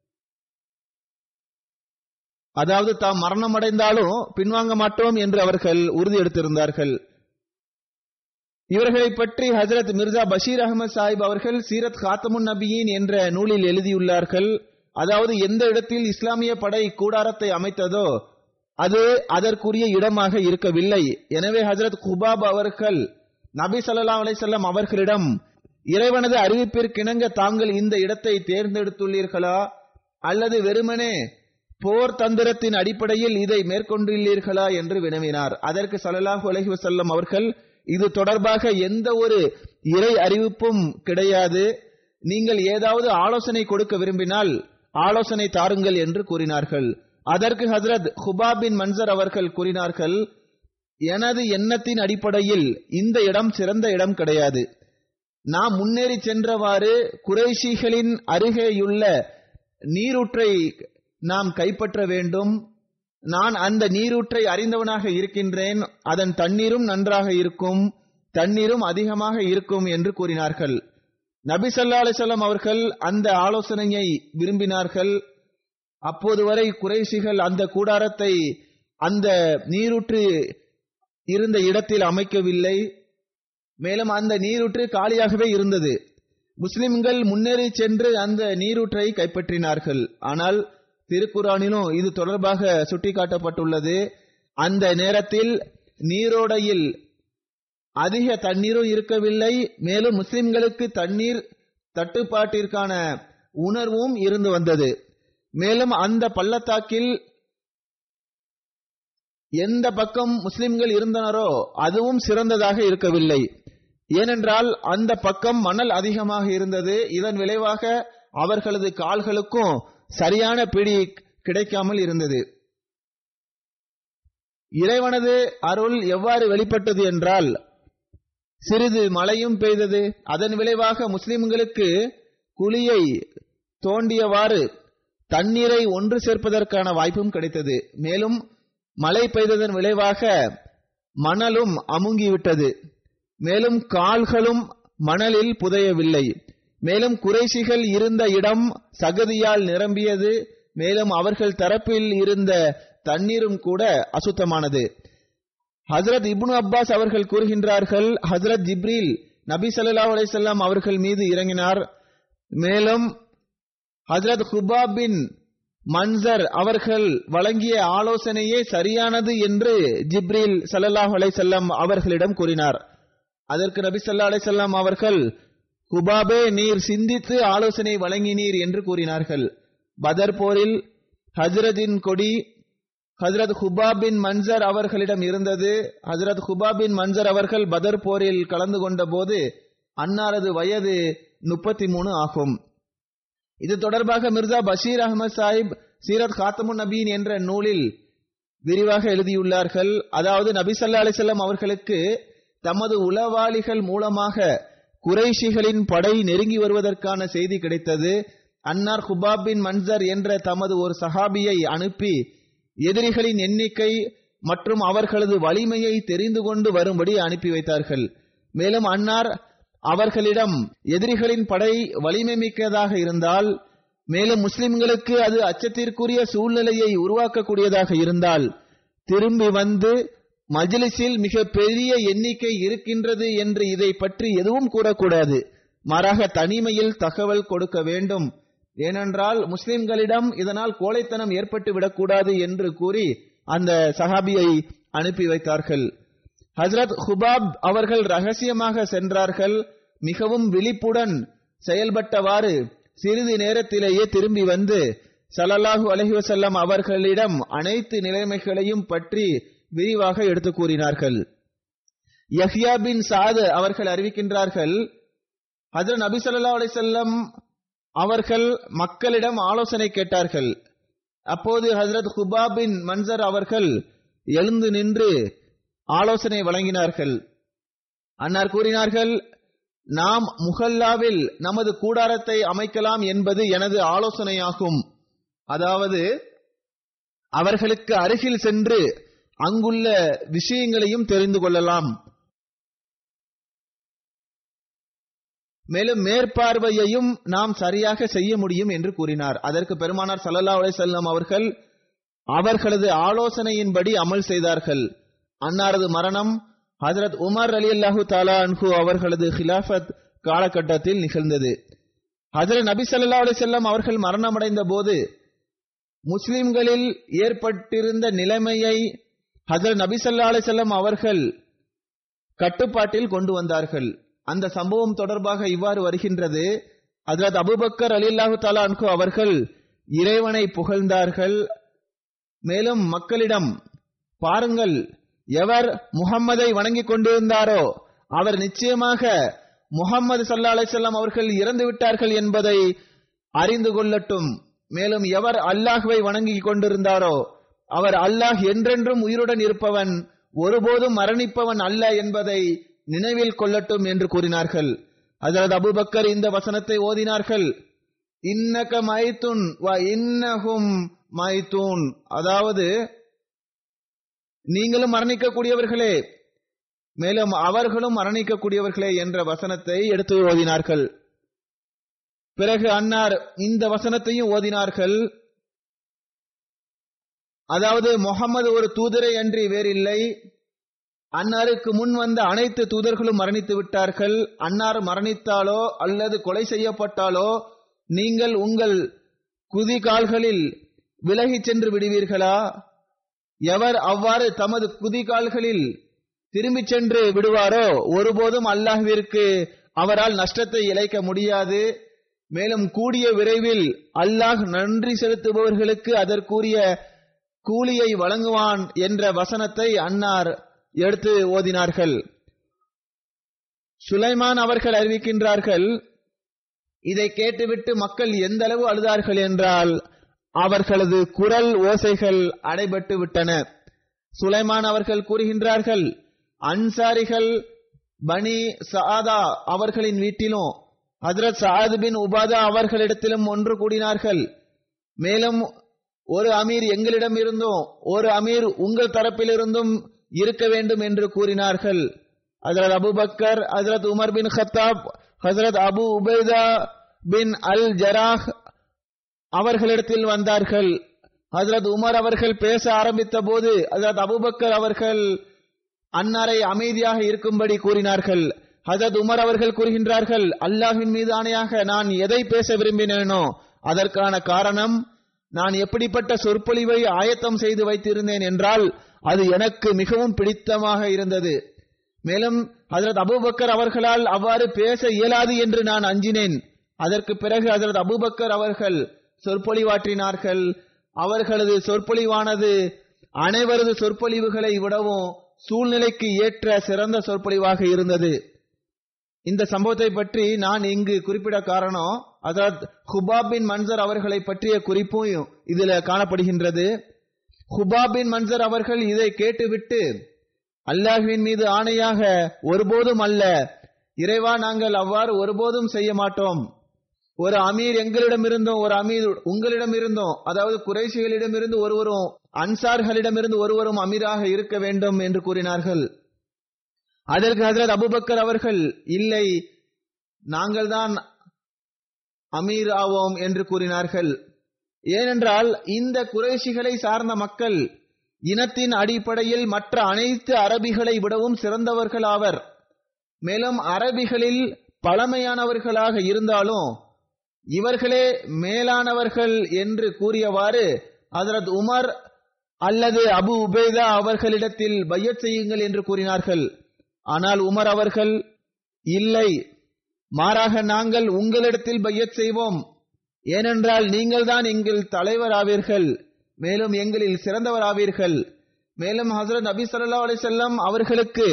அதாவது தாம் மரணம் அடைந்தாலும் பின்வாங்க மாட்டோம் என்று அவர்கள் உறுதி எடுத்திருந்தார்கள் இவர்களை பற்றி ஹஜரத் மிர்சா பஷீர் அகமது சாஹிப் அவர்கள் சீரத் காத்தமுன் நபியின் என்ற நூலில் எழுதியுள்ளார்கள் அதாவது எந்த இடத்தில் இஸ்லாமிய படை கூடாரத்தை அமைத்ததோ அது அதற்குரிய இடமாக இருக்கவில்லை எனவே ஹஜரத் குபாப் அவர்கள் நபி ஸல்லல்லாஹு அலைஹி வஸல்லம் அவர்களிடம் இறைவனது அறிவிப்பிற்கிணங்க தாங்கள் இந்த இடத்தை தேர்ந்தெடுத்துள்ளீர்களா அல்லது வெறுமனே போர் தந்திரத்தின் அடிப்படையில் இதை மேற்கொண்டுள்ளீர்களா என்று வினவினார் அதற்கு ஸல்லல்லாஹு அலைஹி வஸல்லம் அவர்கள் இது தொடர்பாக எந்த ஒரு இறை அறிவிப்பும் கிடையாது நீங்கள் ஏதாவது ஆலோசனை கொடுக்க விரும்பினால் ஆலோசனை தாருங்கள் என்று கூறினார்கள் அதற்கு ஹஜரத் ஹுபாப் பின் மன்சர் அவர்கள் கூறினார்கள் எனது எண்ணத்தின் அடிப்படையில் இந்த இடம் சிறந்த இடம் கிடையாது நாம் முன்னேறி சென்றவாறு குறைஷிகளின் அருகேயுள்ள நீரூற்றை நாம் கைப்பற்ற வேண்டும் நான் அந்த நீரூற்றை அறிந்தவனாக இருக்கின்றேன் அதன் தண்ணீரும் நன்றாக இருக்கும் தண்ணீரும் அதிகமாக இருக்கும் என்று கூறினார்கள் நபி ஸல்லல்லாஹு அலைஹி வஸல்லம் அவர்கள் அந்த ஆலோசனையை விரும்பினார்கள் அப்போது வரை குறைஷிகள் அந்த கூடாரத்தை அந்த நீரூற்று இருந்த இடத்தில் அமைக்கவில்லை மேலும் அந்த நீரூற்று காலியாகவே இருந்தது முஸ்லிம்கள் முன்னேறி சென்று அந்த நீரூற்றை கைப்பற்றினார்கள் ஆனால் திருக்குறானிலும் இது தொடர்பாக சுட்டிக்காட்டப்பட்டுள்ளது அந்த நேரத்தில் நீரோடையில் அதிக தண்ணீரும் இருக்கவில்லை மேலும் முஸ்லிம்களுக்கு தண்ணீர் தட்டுப்பாட்டிற்கான உணர்வும் இருந்து வந்தது மேலும் அந்த பள்ளத்தாக்கில் எந்த பக்கம் முஸ்லிம்கள் இருந்தனரோ அதுவும் சிறந்ததாக இருக்கவில்லை ஏனென்றால் அந்த பக்கம் மணல் அதிகமாக இருந்தது இதன் விளைவாக அவர்களது கால்களுக்கும் சரியான பிடி கிடைக்காமல் இருந்தது இறைவனது அருள் எவ்வாறு வெளிப்பட்டது என்றால் சிறிது மழையும் பெய்தது அதன் விளைவாக முஸ்லிம்களுக்கு குழியை தோண்டியவாறு தண்ணீரை ஒன்று சேர்ப்பதற்கான வாய்ப்பும் கிடைத்தது மேலும் மழை பெய்ததன் விளைவாக மணலும் அமுங்கிவிட்டது மேலும் கால்களும் மணலில் புதையவில்லை மேலும் குறைசிகள் இருந்த இடம் சகதியால் நிரம்பியது மேலும் அவர்கள் தரப்பில் இருந்த தண்ணீரும் கூட அசுத்தமானது ஹசரத் இப்னு அப்பாஸ் அவர்கள் கூறுகின்றார்கள் ஹசரத் ஜிப்ரீல் நபி ஸல்லல்லாஹு அலைஹி வஸல்லம் அவர்கள் மீது இறங்கினார் மேலும் ஹசரத் ஹுபாப் பின் மன்சர் அவர்கள் வழங்கிய ஆலோசனையே சரியானது என்று ஜிப்ரீல் ஸல்லல்லாஹு அலைஹி வஸல்லம் அவர்களிடம் கூறினார் அதற்கு நபி ஸல்லல்லாஹு அலைஹி வஸல்லம் அவர்கள் குபாபே நீர் சிந்தித்து ஆலோசனை வழங்கினீர் என்று கூறினார்கள் பதர் போரில் ஹஜ்ரதின் கொடி ஹஜ்ரத் ஹுபாப் பின் மன்சர் அவர்களிடம் இருந்தது ஹஜ்ரத் ஹுபாப் பின் மன்சர் அவர்கள் பதர் போரில் கலந்து கொண்ட போது அன்னாரது வயது முப்பத்தி மூணு ஆகும் இது தொடர்பாக மிர்சா பஷீர் அகமது சாஹிப் சீரத் காத்தமுன் நபீன் என்ற நூலில் விரிவாக எழுதியுள்ளார்கள் அதாவது நபி ஸல்லல்லாஹு அலைஹி வஸல்லம் அவர்களுக்கு தமது உளவாளிகள் மூலமாக குறைஷிகளின் படை நெருங்கி வருவதற்கான செய்தி கிடைத்தது அன்னார் ஹுபாப் பின் மன்சர் என்ற தமது ஒரு சஹாபியை அனுப்பி எதிரிகளின் எண்ணிக்கை மற்றும் அவர்களது வலிமையை தெரிந்து கொண்டு வரும்படி அனுப்பி வைத்தார்கள் மேலும் அன்னார் அவர்களிடம் எதிரிகளின் படை வலிமை மிக்கதாக இருந்தால் மேலும் முஸ்லிம்களுக்கு அது அச்சத்திற்குரிய சூழ்நிலையை உருவாக்கக்கூடியதாக இருந்தால் திரும்பி வந்து மஜ்லிஸில் மிக பெரிய எண்ணிக்கை இருக்கின்றது என்று இதை பற்றி எதுவும் கூறக்கூடாது மாறாக தனிமையில் தகவல் கொடுக்க வேண்டும் ஏனென்றால் முஸ்லிம்களிடம் இதனால் கோழைத்தனம் ஏற்பட்டு விடக்கூடாது என்று கூறி அந்த சஹாபியை அனுப்பி வைத்தார்கள் ஹஜரத் ஹுபாப் அவர்கள் ரகசியமாக சென்றார்கள் மிகவும் விழிப்புடன் செயல்பட்டவாறு சிறிது நேரத்திலேயே திரும்பி வந்து ஸல்லல்லாஹு அலைஹி வஸல்லம் அவர்களிடம் அனைத்து நிலைமைகளையும் பற்றி விரிவாக எடுத்து கூறினார்கள் யஹ்யா பின் சாத் அவர்கள் அறிவிக்கின்றார்கள் ஹஜரத் நபி ஸல்லல்லாஹு அலைஹி வஸல்லம் அவர்கள் மக்களிடம் ஆலோசனை கேட்டார்கள் அப்போது ஹஜரத் ஹுபா பின் மன்சர் அவர்கள் எழுந்து நின்று ஆலோசனை வழங்கினார்கள் அன்னார் கூறினார்கள் நாம் முகல்லாவில் நமது கூடாரத்தை அமைக்கலாம் என்பது எனது ஆலோசனையாகும் அதாவது அவர்களுக்கு அருகில் சென்று அங்குள்ள விஷயங்களையும் தெரிந்து கொள்ளலாம் மேலும் மேற்பார்வையையும் நாம் சரியாக செய்ய முடியும் என்று கூறினார் அதற்கு பெருமானார் சல்லல்லா அலிசல்லாம் அவர்கள் அவர்களது ஆலோசனையின்படி அமல் செய்தார்கள் அன்னாரது மரணம் ஹஜரத் உமர் அலி அல்லாஹு தாலா அன்ஹு அவர்களது ஹிலாஃபத் காலகட்டத்தில் நிகழ்ந்தது ஹஜரத் நபி சல்லா அலிசல்லாம் அவர்கள் மரணமடைந்த போது முஸ்லிம்களில் ஏற்பட்டிருந்த நிலைமையை ஹஜரத் நபி சல்லா அலிசல்லாம் அவர்கள் கட்டுப்பாட்டில் கொண்டு வந்தார்கள் அந்த சம்பவம் தொடர்பாக இவ்வாறு வருகின்றது ஹஜரத் அபுபக்கர் அலி அல்லாஹு தாலா அன்ஹு அவர்கள் இறைவனை புகழ்ந்தார்கள் மேலும் மக்களிடம் பாருங்கள் எவர் முகம்மதை வணங்கிக் கொண்டிருந்தாரோ அவர் நிச்சயமாக முகம்மது சல்லா அலிசல்லாம் அவர்கள் இறந்து விட்டார்கள் என்பதை அறிந்து கொள்ளட்டும் மேலும் எவர் அல்லாஹ்வை வணங்கிக் கொண்டிருந்தாரோ அவர் அல்லாஹ் என்றென்றும் உயிருடன் இருப்பவன் ஒருபோதும் மரணிப்பவன் அல்ல என்பதை நினைவில் கொள்ளட்டும் என்று கூறினார்கள் ஹஜரத் அபுபக்கர் இந்த வசனத்தை ஓதினார்கள் இன்னக மைத்துன் வ இன்னஹும் மைத்தூன் அதாவது நீங்களும் மரணிக்கக்கூடியவர்களே மேலும் அவர்களும் மரணிக்கக்கூடியவர்களே என்ற வசனத்தை எடுத்து ஓதினார்கள் பிறகு அன்னார் இந்த வசனத்தையும் ஓதினார்கள் அதாவது முகமது ஒரு தூதரை அன்றி வேறில்லை அன்னாருக்கு முன் வந்த அனைத்து தூதர்களும் மரணித்து விட்டார்கள் அன்னார் மரணித்தாலோ அல்லது கொலை செய்யப்பட்டாலோ நீங்கள் உங்கள் குதி கால்களில் விலகிச் சென்று விடுவீர்களா எவர் அவ்வாறு தமது குதி கால்களில் திரும்பிச் சென்று விடுவாரோ ஒருபோதும் அல்லாஹ்விற்கு அவரால் நஷ்டத்தை இழைக்க முடியாது மேலும் கூடிய விரைவில் அல்லாஹ் நன்றி செலுத்துபவர்களுக்கு அதற்குரிய கூலியை வழங்குவான் என்ற வசனத்தை அன்னார் எடுத்து ஓதினார்கள் சுலைமான் அவர்கள் அறிவிக்கின்றார்கள் இதை கேட்டுவிட்டு மக்கள் எந்த அளவு அழுதார்கள் என்றால் அவர்களது குரல் ஓசைகள் அடைபட்டு விட்டன சுலைமான் அவர்கள் கூறுகின்றார்கள் அன்சாரிகள் பனி சாதா அவர்களின் வீட்டிலும் ஹஜரத் சாத் பின் உபாதா அவர்களிடத்திலும் ஒன்று கூடினார்கள் மேலும் ஒரு அமீர் எங்களிடம் இருந்தும் ஒரு அமீர் உங்கள் தரப்பிலிருந்தும் இருக்க வேண்டும் என்று கூறினார்கள் Hazrat Abu Bakr Hazrat Umar bin Khattab Hazrat Abu Ubaida bin al Jarrah அவர்களிடத்தில் வந்தார்கள் ஹஜரத் உமர் அவர்கள் பேச ஆரம்பித்த போது ஹஜரத் அபுபக்கர் அவர்கள் அன்னாரை அமைதியாக இருக்கும்படி கூறினார்கள் ஹஜரத் உமர் அவர்கள் கூறுகின்றார்கள் அல்லாஹின் மீது ஆணையாக நான் எதை பேச விரும்பினேனோ அதற்கான காரணம் நான் எப்படிப்பட்ட சொற்பொழிவை ஆயத்தம் செய்து வைத்திருந்தேன் என்றால் அது எனக்கு மிகவும் பிடித்தமாக இருந்தது மேலும் ஹஜரத் அபூபக்கர் அவர்களால் அவ்வாறு பேச இயலாது என்று நான் அஞ்சினேன் அதற்கு பிறகு ஹஜரத் அபூபக்கர் அவர்கள் சொற்பொழிவாற்றினார்கள் அவர்களது சொற்பொழிவானது அனைவரது சொற்பொழிவுகளை விடவும் சூழ்நிலைக்கு ஏற்ற சிறந்த சொற்பொழிவாக இருந்தது இந்த சம்பவத்தை பற்றி நான் இங்கு குறிப்பிட காரணம் அதாவது ஹுபாப் பின் மன்சர் அவர்களை பற்றிய குறிப்பும் இதுல காணப்படுகின்றது ஹுபாப் பின் மன்சர் அவர்கள் இதை கேட்டுவிட்டு அல்லாஹ்வின் மீது ஆணையாக ஒருபோதும் அல்ல இறைவா நாங்கள் அவ்வாறு ஒருபோதும் செய்ய மாட்டோம் ஒரு அமீர் எங்களிடம் இருந்தோம் ஒரு அமீர் உங்களிடம் இருந்தோம் அதாவது குறைசிகளிடமிருந்து ஒருவரும் அன்சார்களிடமிருந்து ஒருவரும் அமீராக இருக்க வேண்டும் என்று கூறினார்கள் அதற்கு ஹசரத் அபுபக்கர் அவர்கள் இல்லை நாங்கள் தான் அமீர் ஆவோம் என்று கூறினார்கள் ஏனென்றால் இந்த குறைஷிகளை சார்ந்த மக்கள் இனத்தின் அடிப்படையில் மற்ற அனைத்து அரபிகளை விடவும் சிறந்தவர்கள் ஆவர் மேலும் அரபிகளில் பழமையானவர்களாக இருந்தாலும் இவர்களே மேலானவர்கள் என்று கூறியவாறு ஹசரத் உமர் அல்லது அபு உபேதா அவர்களிடத்தில் பையத் செய்யுங்கள் என்று கூறினார்கள் ஆனால் உமர் அவர்கள் இல்லை மாறாக நாங்கள் உங்களிடத்தில் பையத் செய்வோம் ஏனென்றால் நீங்கள்தான் எங்கள் தலைவராவீர்கள் மேலும் எங்களில் சிறந்தவராவீர்கள் மேலும் ஹசரத் நபி ஸல்லல்லாஹு அலைஹி வஸல்லம் அவர்களுக்கு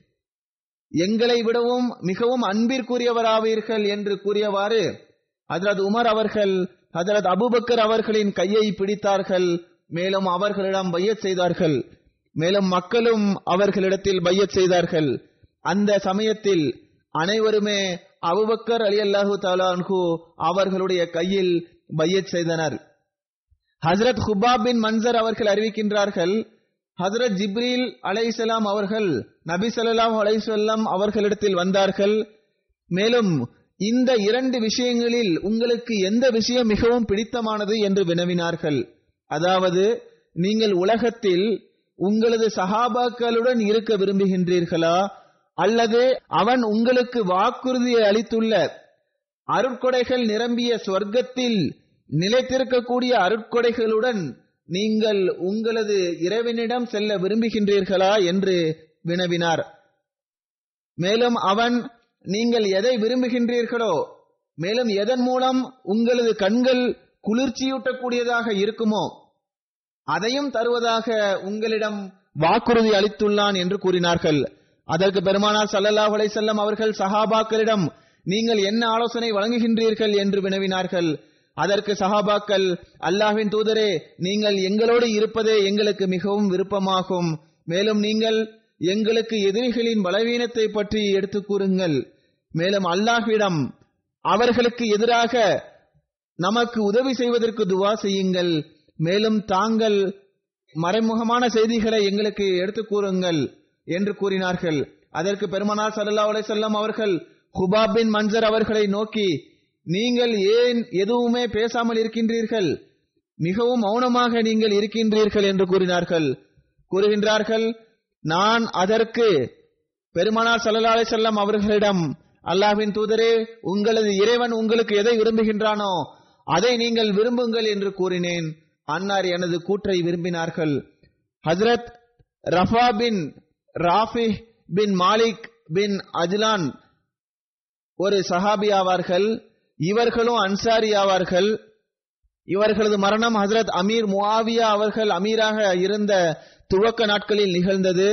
எங்களை விடவும் மிகவும் அன்பிற்குரியவராவீர்கள் என்று கூறியவாறு ஹஜரத் உமர் அவர்கள் ஹஜரத் அபூபக்கர் அவர்களின் கையை பிடித்தார்கள் மேலும் அவர்களிடம் பையத் செய்தார்கள் மேலும் மக்களும் அவர்களிடத்தில் பையத் செய்தார்கள் அந்த சமயத்தில் அனைவருமே அபுபக்கர் அலி அல்லாஹு தாலான்ஹு அவர்களுடைய கையில் பையத் செய்தனர் ஹஜரத் ஹுபாப் பின் மன்சர் அவர்கள் அறிவிக்கின்றார்கள் ஹஜரத் ஜிப்ரீல் அலைஹிஸ்ஸலாம் அவர்கள் நபி ஸல்லல்லாஹு அலைஹி வஸல்லம் அவர்களிடத்தில் வந்தார்கள் மேலும் இந்த இரண்டு விஷயங்களில் உங்களுக்கு எந்த விஷயம் மிகவும் பிடித்தமானது என்று வினவினார்கள் அதாவது நீங்கள் உலகத்தில் உங்களது சஹாபாக்களுடன் இருக்க விரும்புகின்றீர்களா அல்லது அவன் உங்களுக்கு வாக்குறுதி அளித்துள்ள அருட்கொடைகள் நிரம்பிய சொர்க்கத்தில் நிலைத்திருக்கக்கூடிய அருட்கொடைகளுடன் நீங்கள் உங்களது இறைவனிடம் செல்ல விரும்புகின்றீர்களா என்று வினவினார் மேலும் அவன் நீங்கள் எதை விரும்புகின்றீர்களோ மேலும் எதன் மூலம் உங்களது கண்கள் குளிர்ச்சியூட்டக்கூடியதாக இருக்குமோ அதையும் தருவதாக உங்களிடம் வாக்குறுதி அளித்துள்ளான் என்று கூறினார்கள் அதற்கு பெருமானார் ஸல்லல்லாஹு அலைஹி வஸல்லம் அவர்கள் சஹாபாக்களிடம் நீங்கள் என்ன ஆலோசனை வழங்குகின்றீர்கள் என்று வினவினார்கள் அதற்கு சஹாபாக்கள் அல்லாஹ்வின் தூதரே நீங்கள் எங்களோடு இருப்பதே எங்களுக்கு மிகவும் விருப்பமாகும் மேலும் நீங்கள் எங்களுக்கு எதிரிகளின் பலவீனத்தை பற்றி எடுத்துக் கூறுங்கள் மேலும் அல்லாஹ்விடம் அவர்களுக்கு எதிராக நமக்கு உதவி செய்வதற்கு துவா செய்யுங்கள் மேலும் தாங்கள் மறைமுகமான செய்திகளை எங்களுக்கு எடுத்துக் கூறுங்கள் என்று கூறினார்கள் அதற்கு பெருமனார் ஸல்லல்லாஹு அலைஹி வஸல்லம் அவர்கள் ஹுபாப் பின் மன்சர் அவர்களை நோக்கி நீங்கள் ஏன் எதுவுமே பேசாமல் இருக்கின்றீர்கள் மிகவும் மௌனமாக நீங்கள் இருக்கின்றீர்கள் என்று கூறினார்கள் கூறுகின்றார்கள் நான் அதற்கு பெருமானார் ஸல்லல்லாஹு அலைஹி வஸல்லம் அவர்களிடம் அல்லாஹ்வின் தூதரே உங்களது இறைவன் உங்களுக்கு எதை விரும்புகின்றானோ அதை நீங்கள் விரும்புங்கள் என்று கூறினேன் அன்னார் எனது கூற்றை விரும்பினார்கள் Hazrat Rafa bin Rafi bin Malik bin Ajlan ஒரு சஹாபி ஆவார்கள் இவர்களும் அன்சாரி ஆவார்கள் இவர்களது மரணம் ஹசரத் அமீர் முஆவியா அவர்கள் அமீராக இருந்த துவக்க நாட்களில் நிகழ்ந்தது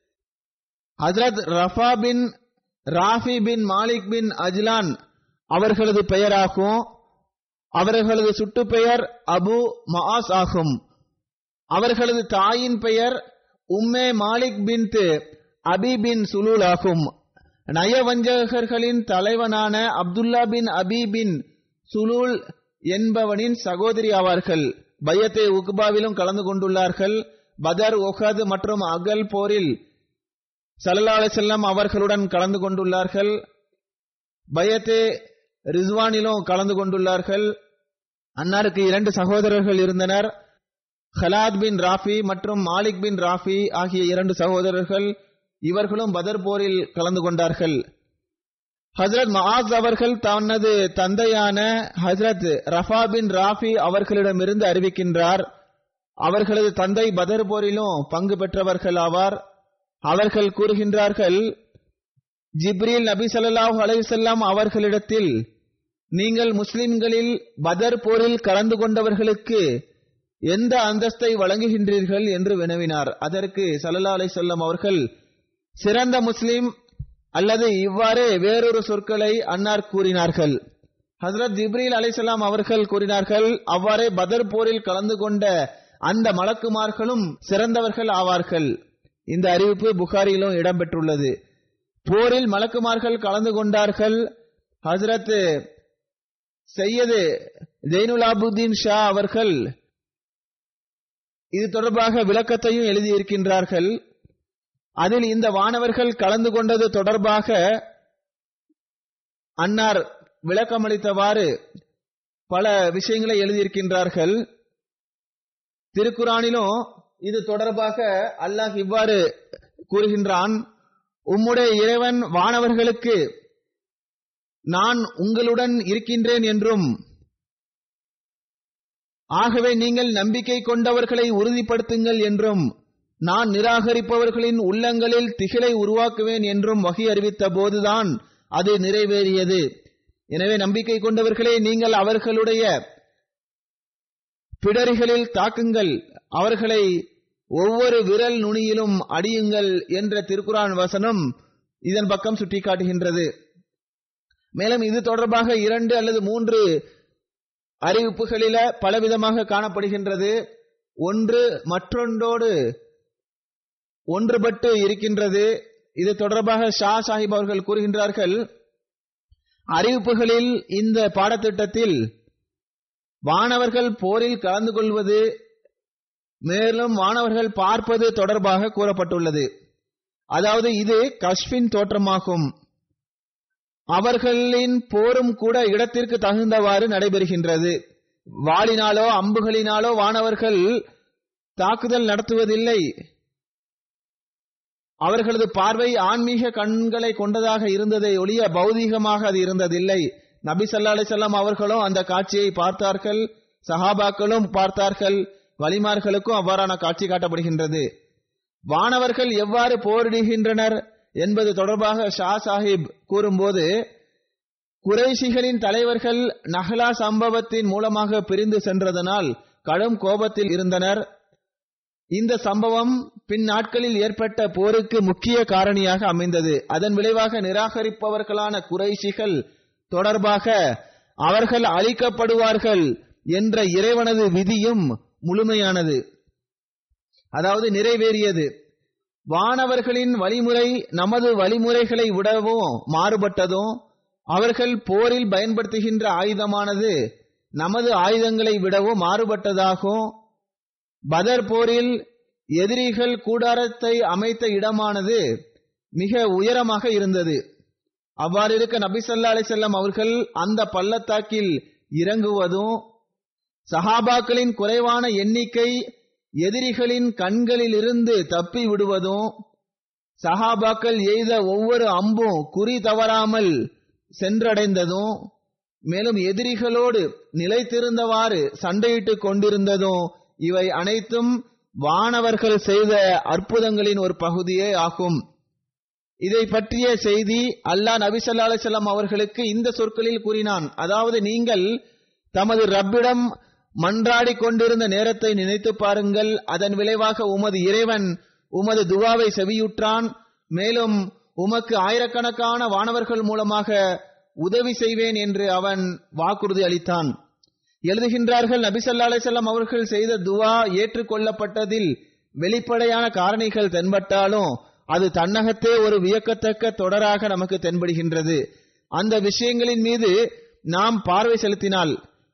Hazrat Rafa bin Rafi bin Malik bin Ajlan அவர்களது பெயராகும் அவர்களது சுட்டு பெயர் அபு மஆஸ் ஆகும் அவர்களது தாயின் பெயர் உம்மே மாலிக் பின் அபி பின் சுலூல் ஆகும் நயவஞ்சகர்களின் தலைவனான அப்துல்லா பின் அபி பின் சுலூல் என்பவனின் சகோதரி ஆவார்கள் பையத்தே உக்பாவிலும் கலந்து கொண்டுள்ளார்கள் பதர் ஒஹத் மற்றும் அகல் போரில் சல்லா செல்லம் அவர்களுடன் கலந்து கொண்டுள்ளார்கள் பயத்தே ரிஸ்வானிலும் கலந்து கொண்டுள்ளார்கள் அன்னாருக்கு இரண்டு சகோதரர்கள் இருந்தனர் ஹலாத் பின் ராஃபி மற்றும் மாலிக் பின் ராஃபி ஆகிய இரண்டு சகோதரர்கள் இவர்களும் பதர் போரில் கலந்து கொண்டார்கள் ஹஜரத் மஆஸ் அவர்கள் தனது தந்தையான ஹஜரத் ரஃபா பின் ராஃபி அவர்களிடமிருந்து அறிவிக்கின்றார் அவர்களது தந்தை பதர் போரிலும் பங்கு பெற்றவர்கள் ஆவார் அவர்கள் கூறுகின்றார்கள் ஜிப்ரீல் நபி ஸல்லல்லாஹு அலைஹி வஸல்லம் அவர்களிடத்தில் நீங்கள் முஸ்லிம்களில் பதர் போரில் கலந்து கொண்டவர்களுக்கு எந்த அந்தஸ்தை வழங்குகின்றீர்கள் என்று வினவினார் அதற்கு ஸல்லல்லாஹு அலைஹி வஸல்லம் அவர்கள் சிறந்த முஸ்லிம் அல்லது இவ்வாறு வேறொரு சொற்களை அன்னார் கூறினார்கள் ஹசரத் ஜிப்ரீல் அலைசலாம் அவர்கள் கூறினார்கள் அவ்வாறே பதர் போரில் கலந்து கொண்ட அந்த மலக்குமார்களும் சிறந்தவர்கள் ஆவார்கள் இந்த அறிவிப்பு புகாரிலும் இடம்பெற்றுள்ளது போரில் மலக்குமார்கள் கலந்து கொண்டார்கள் ஹசரத் சையது ஜெயினுலாபுதீன் ஷா அவர்கள் இது தொடர்பாக விளக்கத்தையும் எழுதியிருக்கின்றார்கள் அதில் இந்த வானவர்கள் கலந்து கொண்டது தொடர்பாக அன்னார் விளக்கமளித்தவாறு பல விஷயங்களை எழுதியிருக்கின்றார்கள் திருக்குறானிலும் இது தொடர்பாக அல்லாஹ் இவ்வாறு கூறுகின்றான் உம்முடைய இறைவன் வானவர்களுக்கு நான் உங்களுடன் இருக்கின்றேன் என்றும் ஆகவே நீங்கள் நம்பிக்கை கொண்டவர்களை உறுதிப்படுத்துங்கள் என்றும் நான் நிராகரிப்பவர்களின் உள்ளங்களில் திகிலை உருவாக்குவேன் என்றும் வகை அறிவித்த போதுதான் அது நிறைவேறியது எனவே நம்பிக்கை கொண்டவர்களே நீங்கள் அவர்களுடைய பிடரிகளில் தாக்குங்கள் அவர்களை ஒவ்வொரு விரல் நுனியிலும் அடியுங்கள் என்ற திருக்குரான் வசனம் இதன் பக்கம் சுட்டிக்காட்டுகின்றது மேலும் இது தொடர்பாக இரண்டு அல்லது மூன்று அறிவிப்புகளில பலவிதமாக காணப்படுகின்றது ஒன்று மற்றொன்றோடு ஒன்றுபட்டு இருக்கின்றது இது தொடர்பாக ஷா சாஹிப் அவர்கள் கூறுகின்றார்கள் அறிவிப்புகளில் இந்த பாடத்திட்டத்தில் வானவர்கள் போரில் கலந்து கொள்வது மேலும் வானவர்கள் பார்ப்பது தொடர்பாக கூறப்பட்டுள்ளது அதாவது இது கஷ்பின் தோற்றமாகும் அவர்களின் போரும் கூட இடத்திற்கு தகுந்தவாறு நடைபெறுகின்றது வாளினாலோ அம்புகளினாலோ வானவர்கள் தாக்குதல் நடத்துவதில்லை அவர்களது பார்வை ஆன்மீக கண்களை கொண்டதாக இருந்ததை ஒழிய பௌதீகமாக அது இருந்ததில்லை நபி சல்லா அலிசல்லாம் அவர்களும் அந்த காட்சியை பார்த்தார்கள் சஹாபாக்களும் பார்த்தார்கள் வலிமார்களுக்கும் அவ்வாறான காட்சி காட்டப்படுகின்றது வானவர்கள் எவ்வாறு போரிடுகின்றனர் என்பது தொடர்பாக ஷா சாஹிப் கூறும்போது குறைஷிகளின் தலைவர்கள் நஹ்லா சம்பவத்தின் மூலமாக பிரிந்து சென்றதனால் கடும் கோபத்தில் இருந்தனர் இந்த சம்பவம் பின் நாட்களில் ஏற்பட்ட போருக்கு முக்கிய காரணியாக அமைந்தது அதன் விளைவாக நிராகரிப்பவர்களான குறைஷிகள் தொடர்பாக அவர்கள் அழிக்கப்படுவார்கள் என்ற இறைவனது விதியும் முழுமையானது அதாவது நிறைவேறியது வானவர்களின் வழிமுறை நமது வழிமுறைகளை விடவும் மாறுபட்டதும் அவர்கள் போரில் பயன்படுத்துகின்ற ஆயுதமானது நமது ஆயுதங்களை விடவும் மாறுபட்டதாகும் பதர் போரில் எதிரிகள் கூடாரத்தை அமைத்த இடமானது மிக உயரமாக இருந்தது அவ்வாறு இருக்க நபி சொல்லா அலிசல்லாம் அவர்கள் அந்த பள்ளத்தாக்கில் இறங்குவதும் சஹாபாக்களின் குறைவான எண்ணிக்கை எதிரிகளின் கண்களில் இருந்து தப்பி விடுவதும் சஹாபாக்கள் எய்த ஒவ்வொரு அம்பும் குறி தவறாமல் சென்றடைந்ததும் மேலும் எதிரிகளோடு நிலைத்திருந்தவாறு சண்டையிட்டுக் கொண்டிருந்ததும் இவை அனைத்தும் வானவர்கள் செய்த அற்புதங்களின் ஒரு பகுதியே ஆகும் இதை பற்றிய செய்தி அல்லாஹ் நபி ஸல்லல்லாஹு அலைஹி வஸல்லம் அவர்களுக்கு இந்த சொற்களில் கூறினான் அதாவது நீங்கள் தமது ரப்பிடம் மன்றாடி கொண்டிருந்த நேரத்தை நினைத்து பாருங்கள் அதன் விளைவாக உமது இறைவன் உமது துவாவை செவியுற்றான் மேலும் உமக்கு ஆயிரக்கணக்கான வானவர்கள் மூலமாக உதவி செய்வேன் என்று அவன் வாக்குறுதி அளித்தான் எழுதுகின்றார்கள் நபி ஸல்லல்லாஹு அலைஹி வஸல்லம் அவர்கள் செய்த துவா ஏற்றுக்கொள்ளப்பட்டதில் வெளிப்படையான காரணிகள் தென்பட்டாலும் அது தன்னகத்தே ஒரு வியக்கத்தக்க தொடராக நமக்கு தென்படுகின்றது அந்த விஷயங்களின் மீது நாம் பார்வை செலுத்தினால்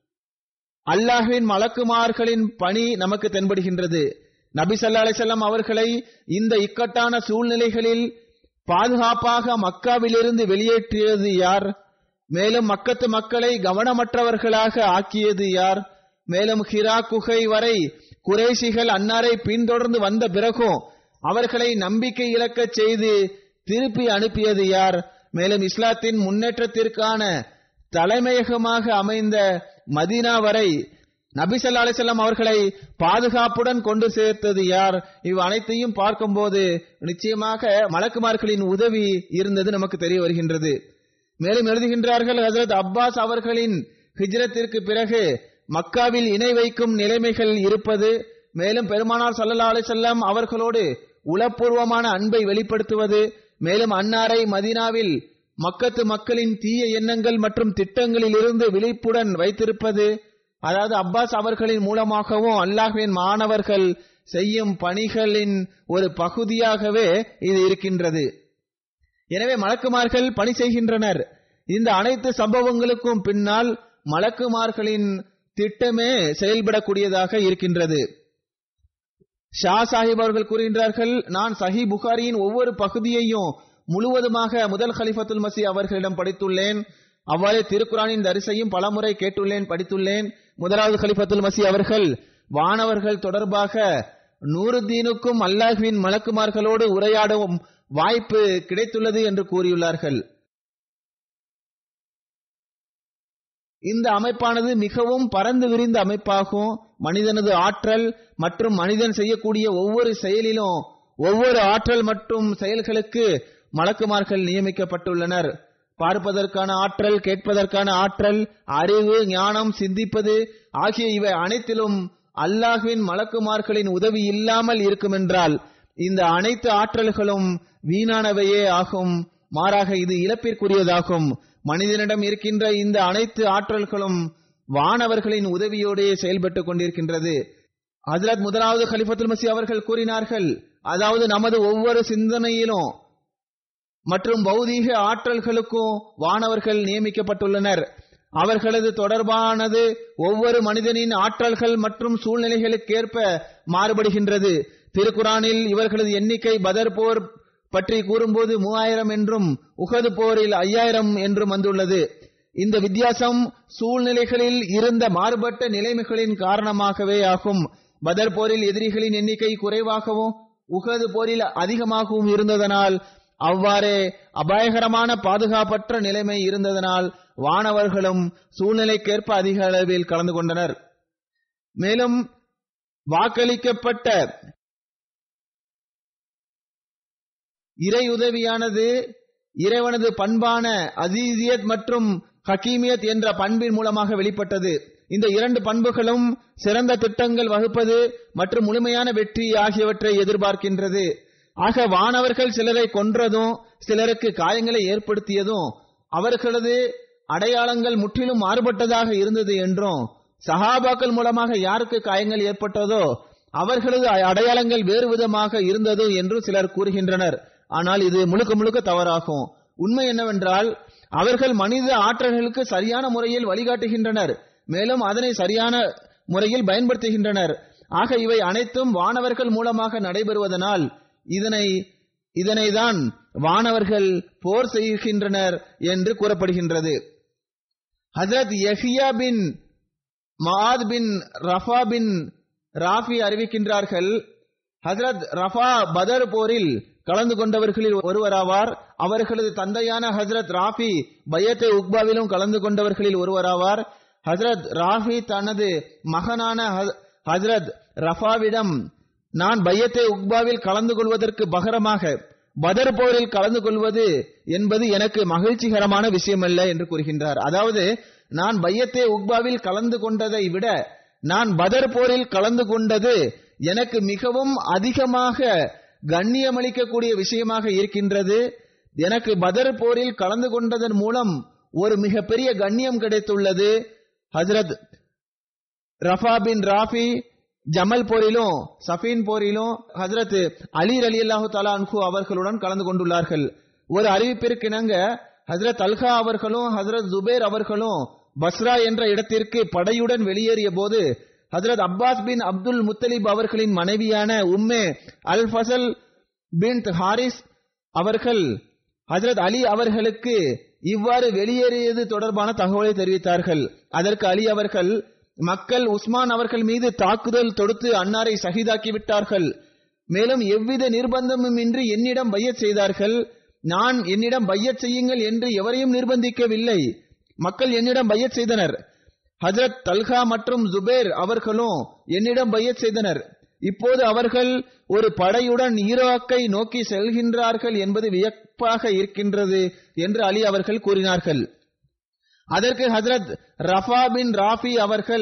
அல்லாஹ்வின் மலக்குமார்களின் பணி நமக்கு தென்படுகின்றது நபி ஸல்லல்லாஹு அலைஹி வஸல்லம் அவர்களை இந்த இக்கட்டான சூழ்நிலைகளில் பாதுகாப்பாக மக்காவிலிருந்து வெளியேற்றியது யார் மேலும் மக்கத்து மக்களை கவனமற்றவர்களாக ஆக்கியது யார் மேலும் ஹிரா குகை வரை குறைசிகள் அன்னாரை பின்தொடர்ந்து வந்த பிறகும் அவர்களை நம்பிக்கை இழக்கச் செய்து திருப்பி அனுப்பியது யார் மேலும் இஸ்லாத்தின் முன்னேற்றத்திற்கான தலைமையகமாக அமைந்த மதீனா வரை நபி ஸல்லல்லாஹு அலைஹி வஸல்லம் அவர்களை பாதுகாப்புடன் கொண்டு சேர்த்தது யார் இவ் அனைத்தையும் பார்க்கும்போது நிச்சயமாக மலக்குமார்களின் உதவி இருந்தது நமக்கு தெரிய வருகின்றது மேலும் எழுதுகின்றார்கள் ஹசரத் அப்பாஸ் அவர்களின் ஹிஜ்ரத்திற்கு பிறகு மக்காவில் இணை வைக்கும் நிலைமைகள் இருப்பது மேலும் பெருமானார் சல்லல்லா அலிசல்லாம் அவர்களோடு உளப்பூர்வமான அன்பை வெளிப்படுத்துவது மேலும் அன்னாரை மதீனாவில் மக்கத்து மக்களின் தீய எண்ணங்கள் மற்றும் திட்டங்களில் இருந்து விழிப்புடன் வைத்திருப்பது அதாவது அப்பாஸ் அவர்களின் மூலமாகவும் அல்லாஹ்வின் மாணவர்கள் செய்யும் பணிகளின் ஒரு பகுதியாகவே இது இருக்கின்றது எனவே மலக்குமார்கள் பணி செய்கின்றனர் இந்த அனைத்து சம்பவங்களுக்கும் பின்னால் மலக்குமார்களின் திட்டமே செயல்படக்கூடியதாக இருக்கின்றது ஷா சாஹிப் அவர்கள் கூறுகின்றார்கள் நான் சஹி புகாரியின் ஒவ்வொரு பகுதியையும் முழுவதுமாக முதல் ஹலிஃபத்துல் மசி அவர்களிடம் படித்துள்ளேன் அவ்வாறே திருக்குறானின் தரிசையும் பலமுறை கேட்டுள்ளேன் படித்துள்ளேன் முதலாவது ஹலிஃபத்துல் மசி அவர்கள் வானவர்கள் தொடர்பாக நூறுதீனுக்கும் அல்லாஹ்வின் மலக்குமார்களோடு உரையாடும் வாய்ப்பு கிடைத்துள்ளது என்று கூறியுள்ளார்கள் இந்த அமைப்பானது மிகவும் பரந்து விரிந்த அமைப்பாகும் மனிதனது ஆற்றல் மற்றும் மனிதன் செய்யக்கூடிய ஒவ்வொரு செயலிலும் ஒவ்வொரு ஆற்றல் மற்றும் செயல்களுக்கு மலக்குமார்கள் நியமிக்கப்பட்டுள்ளனர் பார்ப்பதற்கான ஆற்றல் கேட்பதற்கான ஆற்றல் அறிவு ஞானம் சிந்திப்பது ஆகிய இவை அனைத்திலும் அல்லாஹ்வின் மலக்குமார்களின் உதவி இல்லாமல் இருக்குமென்றால் இந்த அனைத்து ஆற்றல்களும் வீணானவையே ஆகும் மாறாக இது இழப்பிற்குரியதாகும் மனிதனிடம் இருக்கின்ற இந்த அனைத்து ஆற்றல்களும் வானவர்களின் உதவியோடே செயல்பட்டுக் கொண்டிருக்கின்றது ஹஜரத் முதலாவது கலிஃபத்துல் மசி அவர்கள் கூறினார்கள் அதாவது நமது ஒவ்வொரு சிந்தனையிலும் மற்றும் பௌதீக ஆற்றல்களுக்கும் வானவர்கள் நியமிக்கப்பட்டுள்ளனர் அவர்களது தொடர்பானது ஒவ்வொரு மனிதனின் ஆற்றல்கள் மற்றும் சூழ்நிலைகளுக்கேற்ப மாறுபடுகின்றது திருக்குரானில் இவர்களது எண்ணிக்கை பதர் போர் பற்றி கூறும்போது மூவாயிரம் என்றும் உகது போரில் ஐயாயிரம் என்றும் வந்துள்ளது இந்த வித்தியாசம் சூழ்நிலைகளில் இருந்த மாறுபட்ட நிலைமைகளின் காரணமாகவே ஆகும் பதர் போரில் எதிரிகளின் எண்ணிக்கை குறைவாகவும் உகது போரில் அதிகமாகவும் இருந்ததனால் அவ்வாறே அபாயகரமான பாதுகாப்பற்ற நிலைமை இருந்ததனால் வானவர்களும் சூழ்நிலைக்கேற்ப அதிக அளவில் கலந்து கொண்டனர் மேலும் வாக்களிக்கப்பட்ட இறை உதவியானது இறைவனது பண்பான அசீசியத் மற்றும் ஹக்கீமியத் என்ற பண்பின் மூலமாக வெளிப்பட்டது இந்த இரண்டு பண்புகளும் சிறந்த திட்டங்கள் வகுப்பது மற்றும் முழுமையான வெற்றி ஆகியவற்றை எதிர்பார்க்கின்றது ஆக வானவர்கள் சிலரை கொன்றதும் சிலருக்கு காயங்களை ஏற்படுத்தியதும் அவர்களது அடையாளங்கள் முற்றிலும் மாறுபட்டதாக இருந்தது என்றும் சஹாபாக்கள் மூலமாக யாருக்கு காயங்கள் ஏற்பட்டதோ அவர்களது அடையாளங்கள் வேறு விதமாக இருந்தது என்று சிலர் கூறுகின்றனர் ஆனால் இது முழுக்க முழுக்க தவறாகும் உண்மை என்னவென்றால் அவர்கள் மனித ஆற்றல்களுக்கு சரியான முறையில் வழிகாட்டுகின்றனர் மேலும் அதனை சரியான முறையில் பயன்படுத்துகின்றனர் ஆக இவை அனைத்தும் வானவர்கள் மூலமாக நடைபெறுவதனால் இதனை இதனை தான் வானவர்கள் போர் செய்கின்றனர் என்று கூறப்படுகின்றது Hazrat Yahya bin Maad bin Rafa bin Rafi அறிவிக்கின்றார்கள் ஹசரத் ரஃபா பதர் போரில் கலந்து கொண்டவர்களில் ஒருவராவார் அவர்களது தந்தையான ஹசரத் ராஃபி பையத்தை உக்பாவிலும் கலந்து கொண்டவர்களில் ஒருவராவார் ஹசரத் ராஃபி தனது மகனான ஹசரத் ரஃபாவிடம் நான் பையத்தை உக்பாவில் கலந்து கொள்வதற்கு பகரமாக பதர் போரில் கலந்து கொள்வது என்பது எனக்கு மகிழ்ச்சிகரமான விஷயமல்ல என்று கூறுகின்றார் அதாவது நான் பையத்தை உக்பாவில் கலந்து கொண்டதை விட நான் பதர் போரில் கலந்து கொண்டது எனக்கு மிகவும் அதிகமாக கண்ணியமளிக்கக்கூடிய விஷயமாக இருக்கின்றது எனக்கு பதர் போரில் கலந்து கொண்டதன் மூலம் ஒரு மிகப்பெரிய கண்ணியம் கிடைத்துள்ளது Hazrat Rafa bin Rafi Jamal போரிலும் சஃபீன் போரிலும் ஹசரத் அலி அலி அல்லாஹு தலா அன்ஹு அவர்களுடன் கலந்து கொண்டுள்ளார்கள் ஒரு அறிவிப்பிற்கிணங்க ஹசரத் அல்ஹா அவர்களும் ஹசரத் ஜுபேர் அவர்களும் பஸ்ரா என்ற இடத்திற்கு படையுடன் வெளியேறிய போது ஹசரத் அப்பாஸ் பின் அப்துல் முத்தலிப் அவர்களின் மனைவியான உம்மே அல் ஃபசல் பின் ஹாரிஸ் அவர்கள் ஹசரத் அலி அவர்களுக்கு இவ்வாறு வெளியேறியது தொடர்பான தகவலை தெரிவித்தார்கள் அதற்கு அலி அவர்கள் மக்கள் உஸ்மான் அவர்கள் மீது தாக்குதல் தொடுத்து அன்னாரை சகிதாக்கி விட்டார்கள் மேலும் எவ்வித நிர்பந்தமும் இன்றி என்னிடம் பையச் செய்தார்கள் நான் என்னிடம் பையச் செய்யுங்கள் என்று எவரையும் நிர்பந்திக்கவில்லை மக்கள் என்னிடம் பையச் செய்தனர் ஹஜரத் தல்கா மற்றும் ஜுபேர் அவர்களும் என்னிடம் பையச் செய்தனர் இப்போது அவர்கள் ஒரு படையுடன் ஈராக்கை நோக்கி செல்கின்றார்கள் என்பது வியப்பாக இருக்கின்றது என்று அலி அவர்கள் கூறினார்கள் அதற்கு ஹசரத் ரஃபா பின் ராஃபி அவர்கள்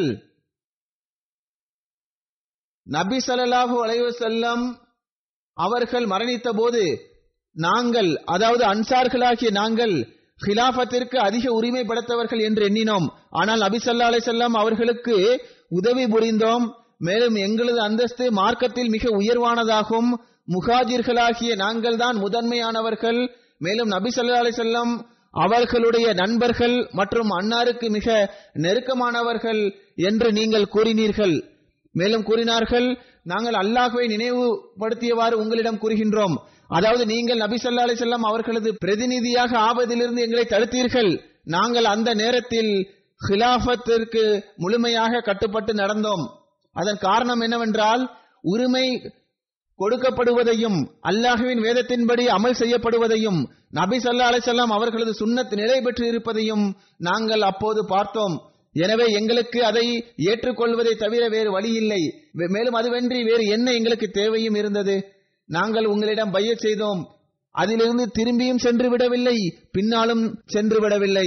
நபி ஸல்லல்லாஹு அலைஹி வஸல்லம் அவர்கள் மரணித்த போது நாங்கள் அதாவது அன்சார்களாகிய நாங்கள் ஹிலாபத்திற்கு அதிக உரிமை படைத்தவர்கள் என்று எண்ணினோம் ஆனால் நபி ஸல்லல்லாஹு அலைஹி வஸல்லம் அவர்களுக்கு உதவி புரிந்தோம் மேலும் எங்களது அந்தஸ்து மார்க்கத்தில் மிக உயர்வானதாகும் முகாஜிர்களாகிய நாங்கள் தான் முதன்மையானவர்கள் மேலும் நபி ஸல்லல்லாஹு அலைஹி வஸல்லம் அவர்களுடைய நண்பர்கள் மற்றும் அன்னாருக்கு மிக நெருக்கமானவர்கள் என்று நீங்கள் கூறினீர்கள் மேலும் கூறினார்கள் நாங்கள் அல்லாஹ்வை நினைவுபடுத்தியவாறு உங்களிடம் கூறுகின்றோம் அதாவது நீங்கள் நபி ஸல்லல்லாஹு அலைஹி வஸல்லம் அவர்களது பிரதிநிதியாக ஆவதிலிருந்து எங்களை தடுத்தீர்கள் நாங்கள் அந்த நேரத்தில் ஹிலாஃபத்திற்கு முழுமையாக கட்டுப்பட்டு நடந்தோம் அதன் காரணம் என்னவென்றால் உரிமை கொடுக்கப்படுவதையும் அல்லாஹுவின் வேதத்தின்படி அமல் செய்யப்படுவதையும் நபி ஸல்லல்லாஹு அலைஹி வஸல்லம் அவர்களது சுன்னத் நிலை பெற்று இருப்பதையும் நாங்கள் அப்போது பார்த்தோம் எனவே எங்களுக்கு அதை ஏற்றுக்கொள்வதை தவிர வேறு வழி இல்லை வே- மேலும் அதுவன்றி வேறு என்ன எங்களுக்கு தேவையும் இருந்தது நாங்கள் உங்களிடம் பைய செய்தோம் அதிலிருந்து திரும்பியும் சென்று விடவில்லை பின்னாலும் சென்று விடவில்லை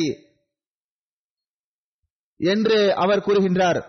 என்று அவர் கூறுகின்றார்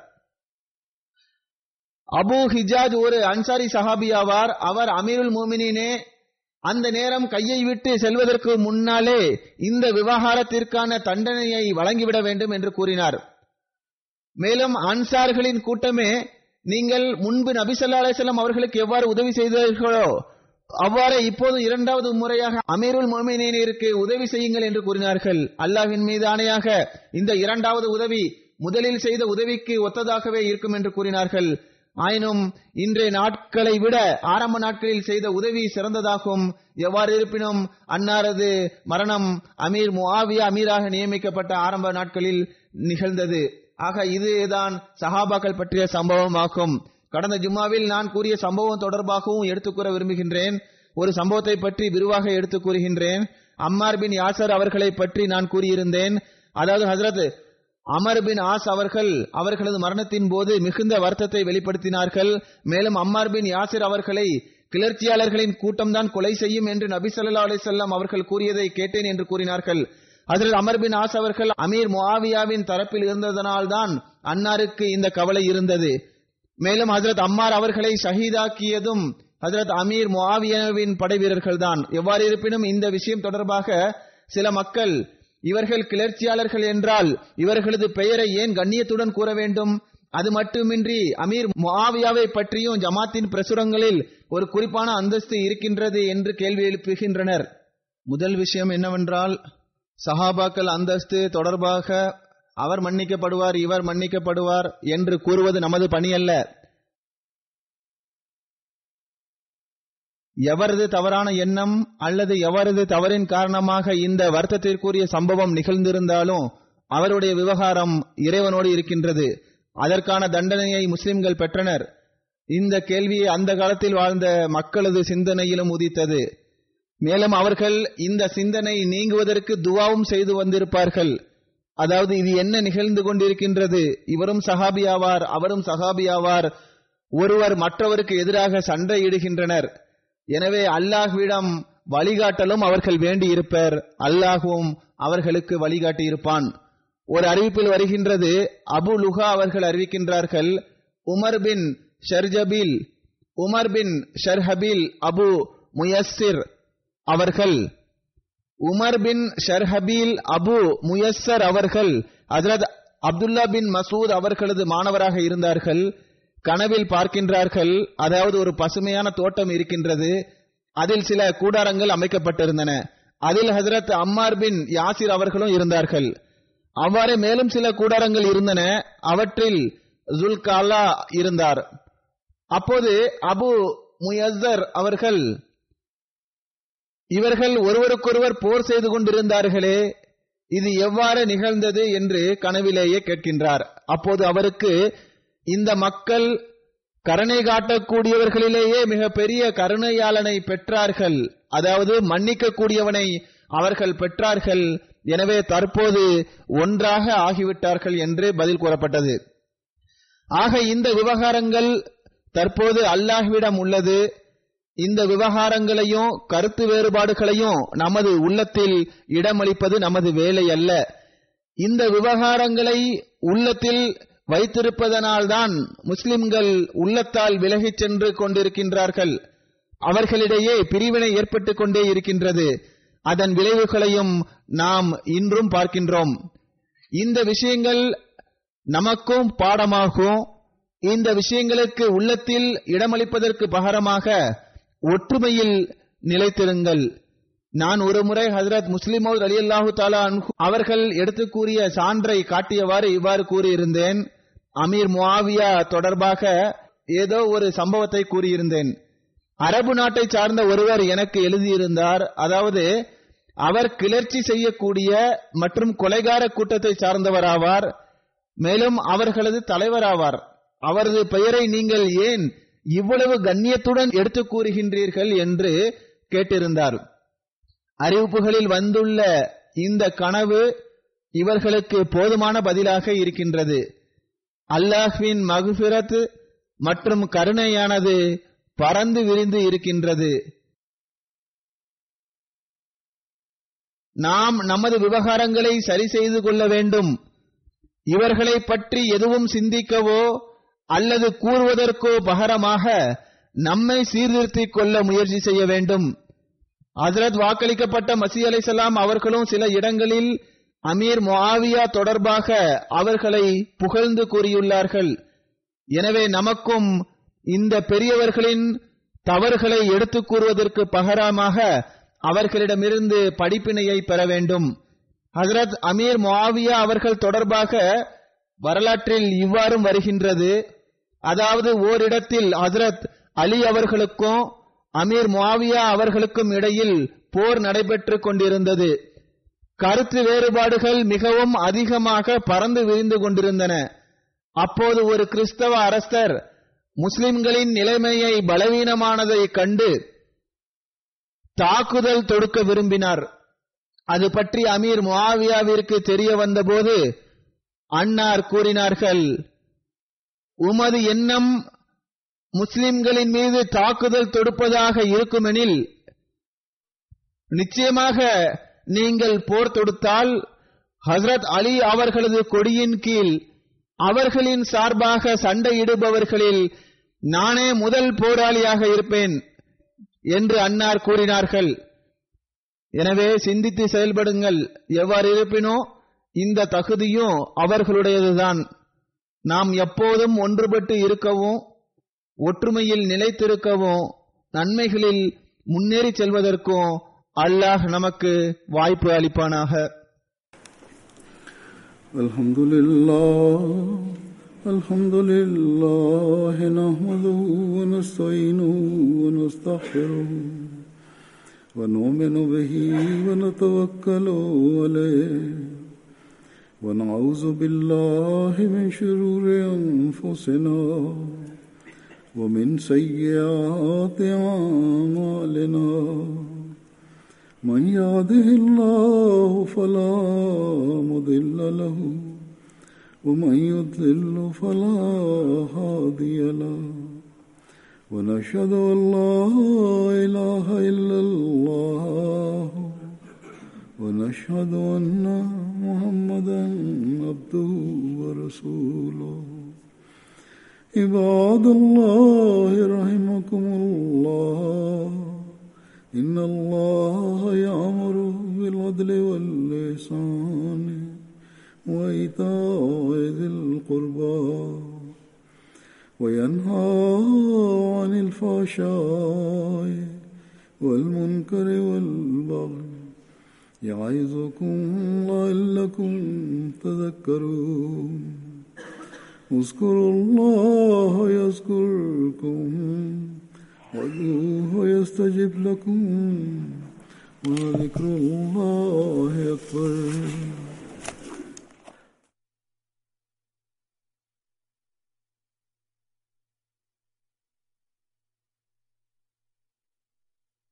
அபூ ஹிஜாஜ் ஒரு அன்சாரி சஹாபி ஆவார் அவர் அமீருல் மோமினினே அந்த நேரம் கையை விட்டு செல்வதற்கு முன்னாலே இந்த விவகாரத்திற்கான தண்டனையை வழங்கிவிட வேண்டும் என்று கூறினார் மேலும் அன்சார்களின் கூட்டமே நீங்கள் முன்பு நபி ஸல்லல்லாஹு அலைஹி வஸல்லம் அவர்களுக்கு எவ்வாறு உதவி செய்தீர்களோ அவ்வாறே இப்போது இரண்டாவது முறையாக அமீருல் மோமினிற்கு உதவி செய்யுங்கள் என்று கூறினார்கள் அல்லாஹ்வின் மீது ஆணையாக இந்த இரண்டாவது உதவி முதலில் செய்த உதவிக்கு ஒத்ததாகவே இருக்கும் என்று கூறினார்கள் ஆயினும் இன்றைய நாட்களை விட ஆரம்ப நாட்களில் செய்த உதவி சிறந்ததாகும் எவ்வாறு இருப்பினும் அன்னாரது மரணம் அமீர் முஆவியா அமீராக நியமிக்கப்பட்ட ஆரம்ப நாட்களில் நிகழ்ந்தது ஆக இதுதான் சஹாபாக்கள் பற்றிய சம்பவமாகும் கடந்த ஜும்மாவில் நான் கூறிய சம்பவம் தொடர்பாகவும் எடுத்துக் கூற விரும்புகின்றேன் ஒரு சம்பவத்தை பற்றி விரிவாக எடுத்துக் கூறுகின்றேன் அம்மார் பின் யாசர் அவர்களை பற்றி நான் கூறியிருந்தேன் அதாவது ஹசரத் அமர் பின் ஆஸ் அவர்கள் அவர்களது மரணத்தின் போது மிகுந்த வருத்தத்தை வெளிப்படுத்தினார்கள் மேலும் அம்மார் பின் யாசிர் அவர்களை கிளர்ச்சியாளர்களின் கூட்டம்தான் கொலை செய்யும் என்று நபி ஸல்லல்லாஹு அலைஹி வஸல்லம் அவர்கள் கூறியதை கேட்டேன் என்று கூறினார்கள் ஹஜரத் அமர் பின் ஆஸ் அவர்கள் அமீர் முஆவியாவின் தரப்பில் இருந்ததனால்தான் அன்னாருக்கு இந்த கவலை இருந்தது மேலும் ஹஜரத் அம்மார் அவர்களை ஷஹீதாக்கியதும் ஹஜரத் அமீர் முஆவியாவின் படை வீரர்கள் தான் எவ்வாறு இருப்பினும் இந்த விஷயம் தொடர்பாக சில மக்கள் இவர்கள் கிளர்ச்சியாளர்கள் என்றால் இவர்களது பெயரை ஏன் கண்ணியத்துடன் கூற வேண்டும் அது மட்டுமின்றி அமீர் முஆவியாவை பற்றியும் ஜமாத்தின் பிரசுரங்களில் ஒரு குறிப்பான அந்தஸ்து இருக்கின்றது என்று கேள்வி எழுப்புகின்றனர் முதல் விஷயம் என்னவென்றால் சஹாபாக்கள் அந்தஸ்து தொடர்பாக அவர் மன்னிக்கப்படுவார் இவர் மன்னிக்கப்படுவார் என்று கூறுவது நமது பணி அல்ல எவரது தவறான எண்ணம் அல்லது எவரது தவறின் காரணமாக இந்த வருத்தத்திற்குரிய சம்பவம் நிகழ்ந்திருந்தாலும் அவருடைய விவகாரம் இறைவனோடு இருக்கின்றது அதற்கான தண்டனையை முஸ்லிம்கள் பெற்றனர் இந்த கேள்வி அந்த காலத்தில் வாழ்ந்த மக்களது சிந்தனையிலும் உதித்தது மேலும் அவர்கள் இந்த சிந்தனை நீங்குவதற்கு துவாவும் செய்து வந்திருப்பார்கள் அதாவது இது என்ன நிகழ்ந்து கொண்டிருக்கின்றது இவரும் சஹாபியாவார் அவரும் சஹாபியாவார் ஒருவர் மற்றவருக்கு எதிராக சண்டையிடுகின்றனர் எனவே அல்லாஹ்விடம் வழிகாட்டலும் அவர்கள் வேண்டி இருப்பர் அல்லாஹுவும் அவர்களுக்கு வழிகாட்டி இருப்பான் ஒரு அறிவிப்பில் வருகின்றது அபு லுகா அவர்கள் அறிவிக்கின்றார்கள் Umar bin Shurahbil Umar bin Shurahbil Abu Muyassir அவர்கள் உமர் பின் ஷர்ஹபீல் அபு முயஸ்ஸர் அவர்கள் ஹஜரத் அப்துல்லா பின் மசூத் அவர்களது மாணவராக இருந்தார்கள் கனவில் பார்க்கின்றார்கள் அதாவது ஒரு பசுமையான தோட்டம் இருக்கின்றது அதில் சில கூடாரங்கள் அமைக்கப்பட்டிருந்தன அதில் ஹஜரத் அம்மார் பின் யாசிர் அவர்களும் இருந்தார்கள் அவ்வாறே மேலும் சில கூடாரங்கள் இருந்தன அவற்றில் ஜுல்காலா இருந்தார் அப்போது அபு முயஸ்ஸர் அவர்கள் இவர்கள் ஒருவருக்கொருவர் போர் செய்து கொண்டிருந்தார்களே இது எவ்வாறு நிகழ்ந்தது என்று கனவிலேயே கேட்கின்றார் அப்போது அவருக்கு இந்த மக்கள் கருணை காட்டக்கூடியவர்களிலேயே மிக பெரிய கருணையாளனை பெற்றார்கள் அதாவது மன்னிக்க கூடியவனை அவர்கள் பெற்றார்கள் எனவே தற்போது ஒன்றாக ஆகிவிட்டார்கள் என்று பதில் கூறப்பட்டது ஆக இந்த விவகாரங்கள் தற்போது அல்லாஹ்விடம் உள்ளது இந்த விவகாரங்களையும் கருத்து வேறுபாடுகளையும் நமது உள்ளத்தில் இடமளிப்பது நமது வேலை அல்ல இந்த விவகாரங்களை உள்ளத்தில் வைத்திருப்பதனால்தான் முஸ்லிம்கள் உள்ளத்தால் விலகிச் சென்று கொண்டிருக்கின்றார்கள் அவர்களிடையே பிரிவினை ஏற்பட்டுக் கொண்டே இருக்கின்றது அதன் விளைவுகளையும் நாம் இன்றும் பார்க்கின்றோம் இந்த விஷயங்கள் நமக்கும் பாடமாகும் இந்த விஷயங்களுக்கு உள்ளத்தில் இடமளிப்பதற்கு பகரமாக ஒற்றுமையில் நிலைத்திருங்கள் நான் ஒரு முறை ஹசரத் முஸ்லிமோத் அலி அல்லாஹு தாலா அவர்கள் எடுத்து கூறிய சான்றை காட்டியவாறு இவ்வாறு கூறியிருந்தேன் அமீர் முஆவியா தொடர்பாக ஏதோ ஒரு சம்பவத்தை கூறியிருந்தேன் அரபு நாட்டை சார்ந்த ஒருவர் எனக்கு எழுதியிருந்தார் அதாவது அவர் கிளர்ச்சி செய்யக்கூடிய மற்றும் கொலைகார கூட்டத்தை சார்ந்தவராவார் மேலும் அவர்களது தலைவராவார் அவரது பெயரை நீங்கள் ஏன் இவ்வளவு கண்ணியத்துடன் எடுத்து கூறுகின்றீர்கள் என்று கேட்டிருந்தார் அறிவிப்புகளில் வந்துள்ள இந்த கனவு இவர்களுக்கு போதுமான பதிலாக இருக்கின்றது அல்லாஹ்வின் மகுபிரத் மற்றும் கருணையானது பறந்து விரிந்து இருக்கின்றது நாம் நமது விவகாரங்களை சரி செய்து கொள்ள வேண்டும் இவர்களை பற்றி எதுவும் சிந்திக்கவோ அல்லது கூறுவதற்கோ பகரமாக நம்மை சீர்திருத்திக் கொள்ள முயற்சி செய்ய வேண்டும் ஹசரத் வாக்களிக்கப்பட்ட மசி அலைசலாம் அவர்களும் சில இடங்களில் அமீர் முஆவியா தொடர்பாக அவர்களை புகழ்ந்து கூறியுள்ளார்கள் எனவே நமக்கும் இந்த பெரியவர்களின் தவறுகளை எடுத்துக் கூறுவதற்கு பகரமாக அவர்களிடமிருந்து படிப்பினையை பெற வேண்டும் ஹசரத் அமீர் முஆவியா அவர்கள் தொடர்பாக வரலாற்றில் இவ்வாறும் வருகின்றது அதாவது ஓரிடத்தில் ஹசரத் அலி அவர்களுக்கும் அமீர் முஆவியா அவர்களுக்கும் இடையில் போர் நடைபெற்றுக் கொண்டிருந்தது கருத்து வேறுபாடுகள் மிகவும் அதிகமாக பறந்து விரிந்து கொண்டிருந்தன அப்போது ஒரு கிறிஸ்தவ அரசர் முஸ்லிம்களின் நிலைமையை பலவீனமானதை கண்டு தாக்குதல் தொடுக்க விரும்பினார் அது பற்றி அமீர் முஆவியாவிற்கு தெரிய வந்தபோது அன்னார் கூறினார்கள் உமது எண்ணம் முஸ்லிம்களின் மீது தாக்குதல் தொடுப்பதாக இருக்குமெனில் நிச்சயமாக நீங்கள் போர் தொடுத்தால் ஹசரத் அலி அவர்களது கொடியின் கீழ் அவர்களின் சார்பாக சண்டையிடுபவர்களில் நானே முதல் போராளியாக இருப்பேன் என்று அன்னார் கூறினார்கள் எனவே சிந்தித்து செயல்படுங்கள் எவ்வாறு இருப்பினோ இந்த தகுதியும் அவர்களுடையதுதான் நாம் எப்போதும் ஒன்றுபட்டு இருக்கவும் ஒற்றுமையில் நிலைத்திருக்கவும் நன்மைகளில் முன்னேறி செல்வதற்கும் அல்லாஹ் நமக்கு வாய்ப்பு அளிப்பானாக الحمد لله الحمد لله نحمده ونستعينه ونستغفره ونؤمن به ونتوكل عليه ونعوذ بالله من شرور أنفسنا ومن سيئات أعمالنا من يهده الله فلا مضل له ومن يضلل فلا هادي له ونشهد ان لا اله الا الله ونشهد ان محمدا عبده ورسوله عباد الله رحمكم الله إن الله يأمر بالعدل واللسان وإيتاء ذي القربى وينهى عن الفحشاء والمنكر والبغي يعظكم لعلكم تذكرون اذكروا الله يذكركم وادعوه يستجب لكم وذكر الله أكبر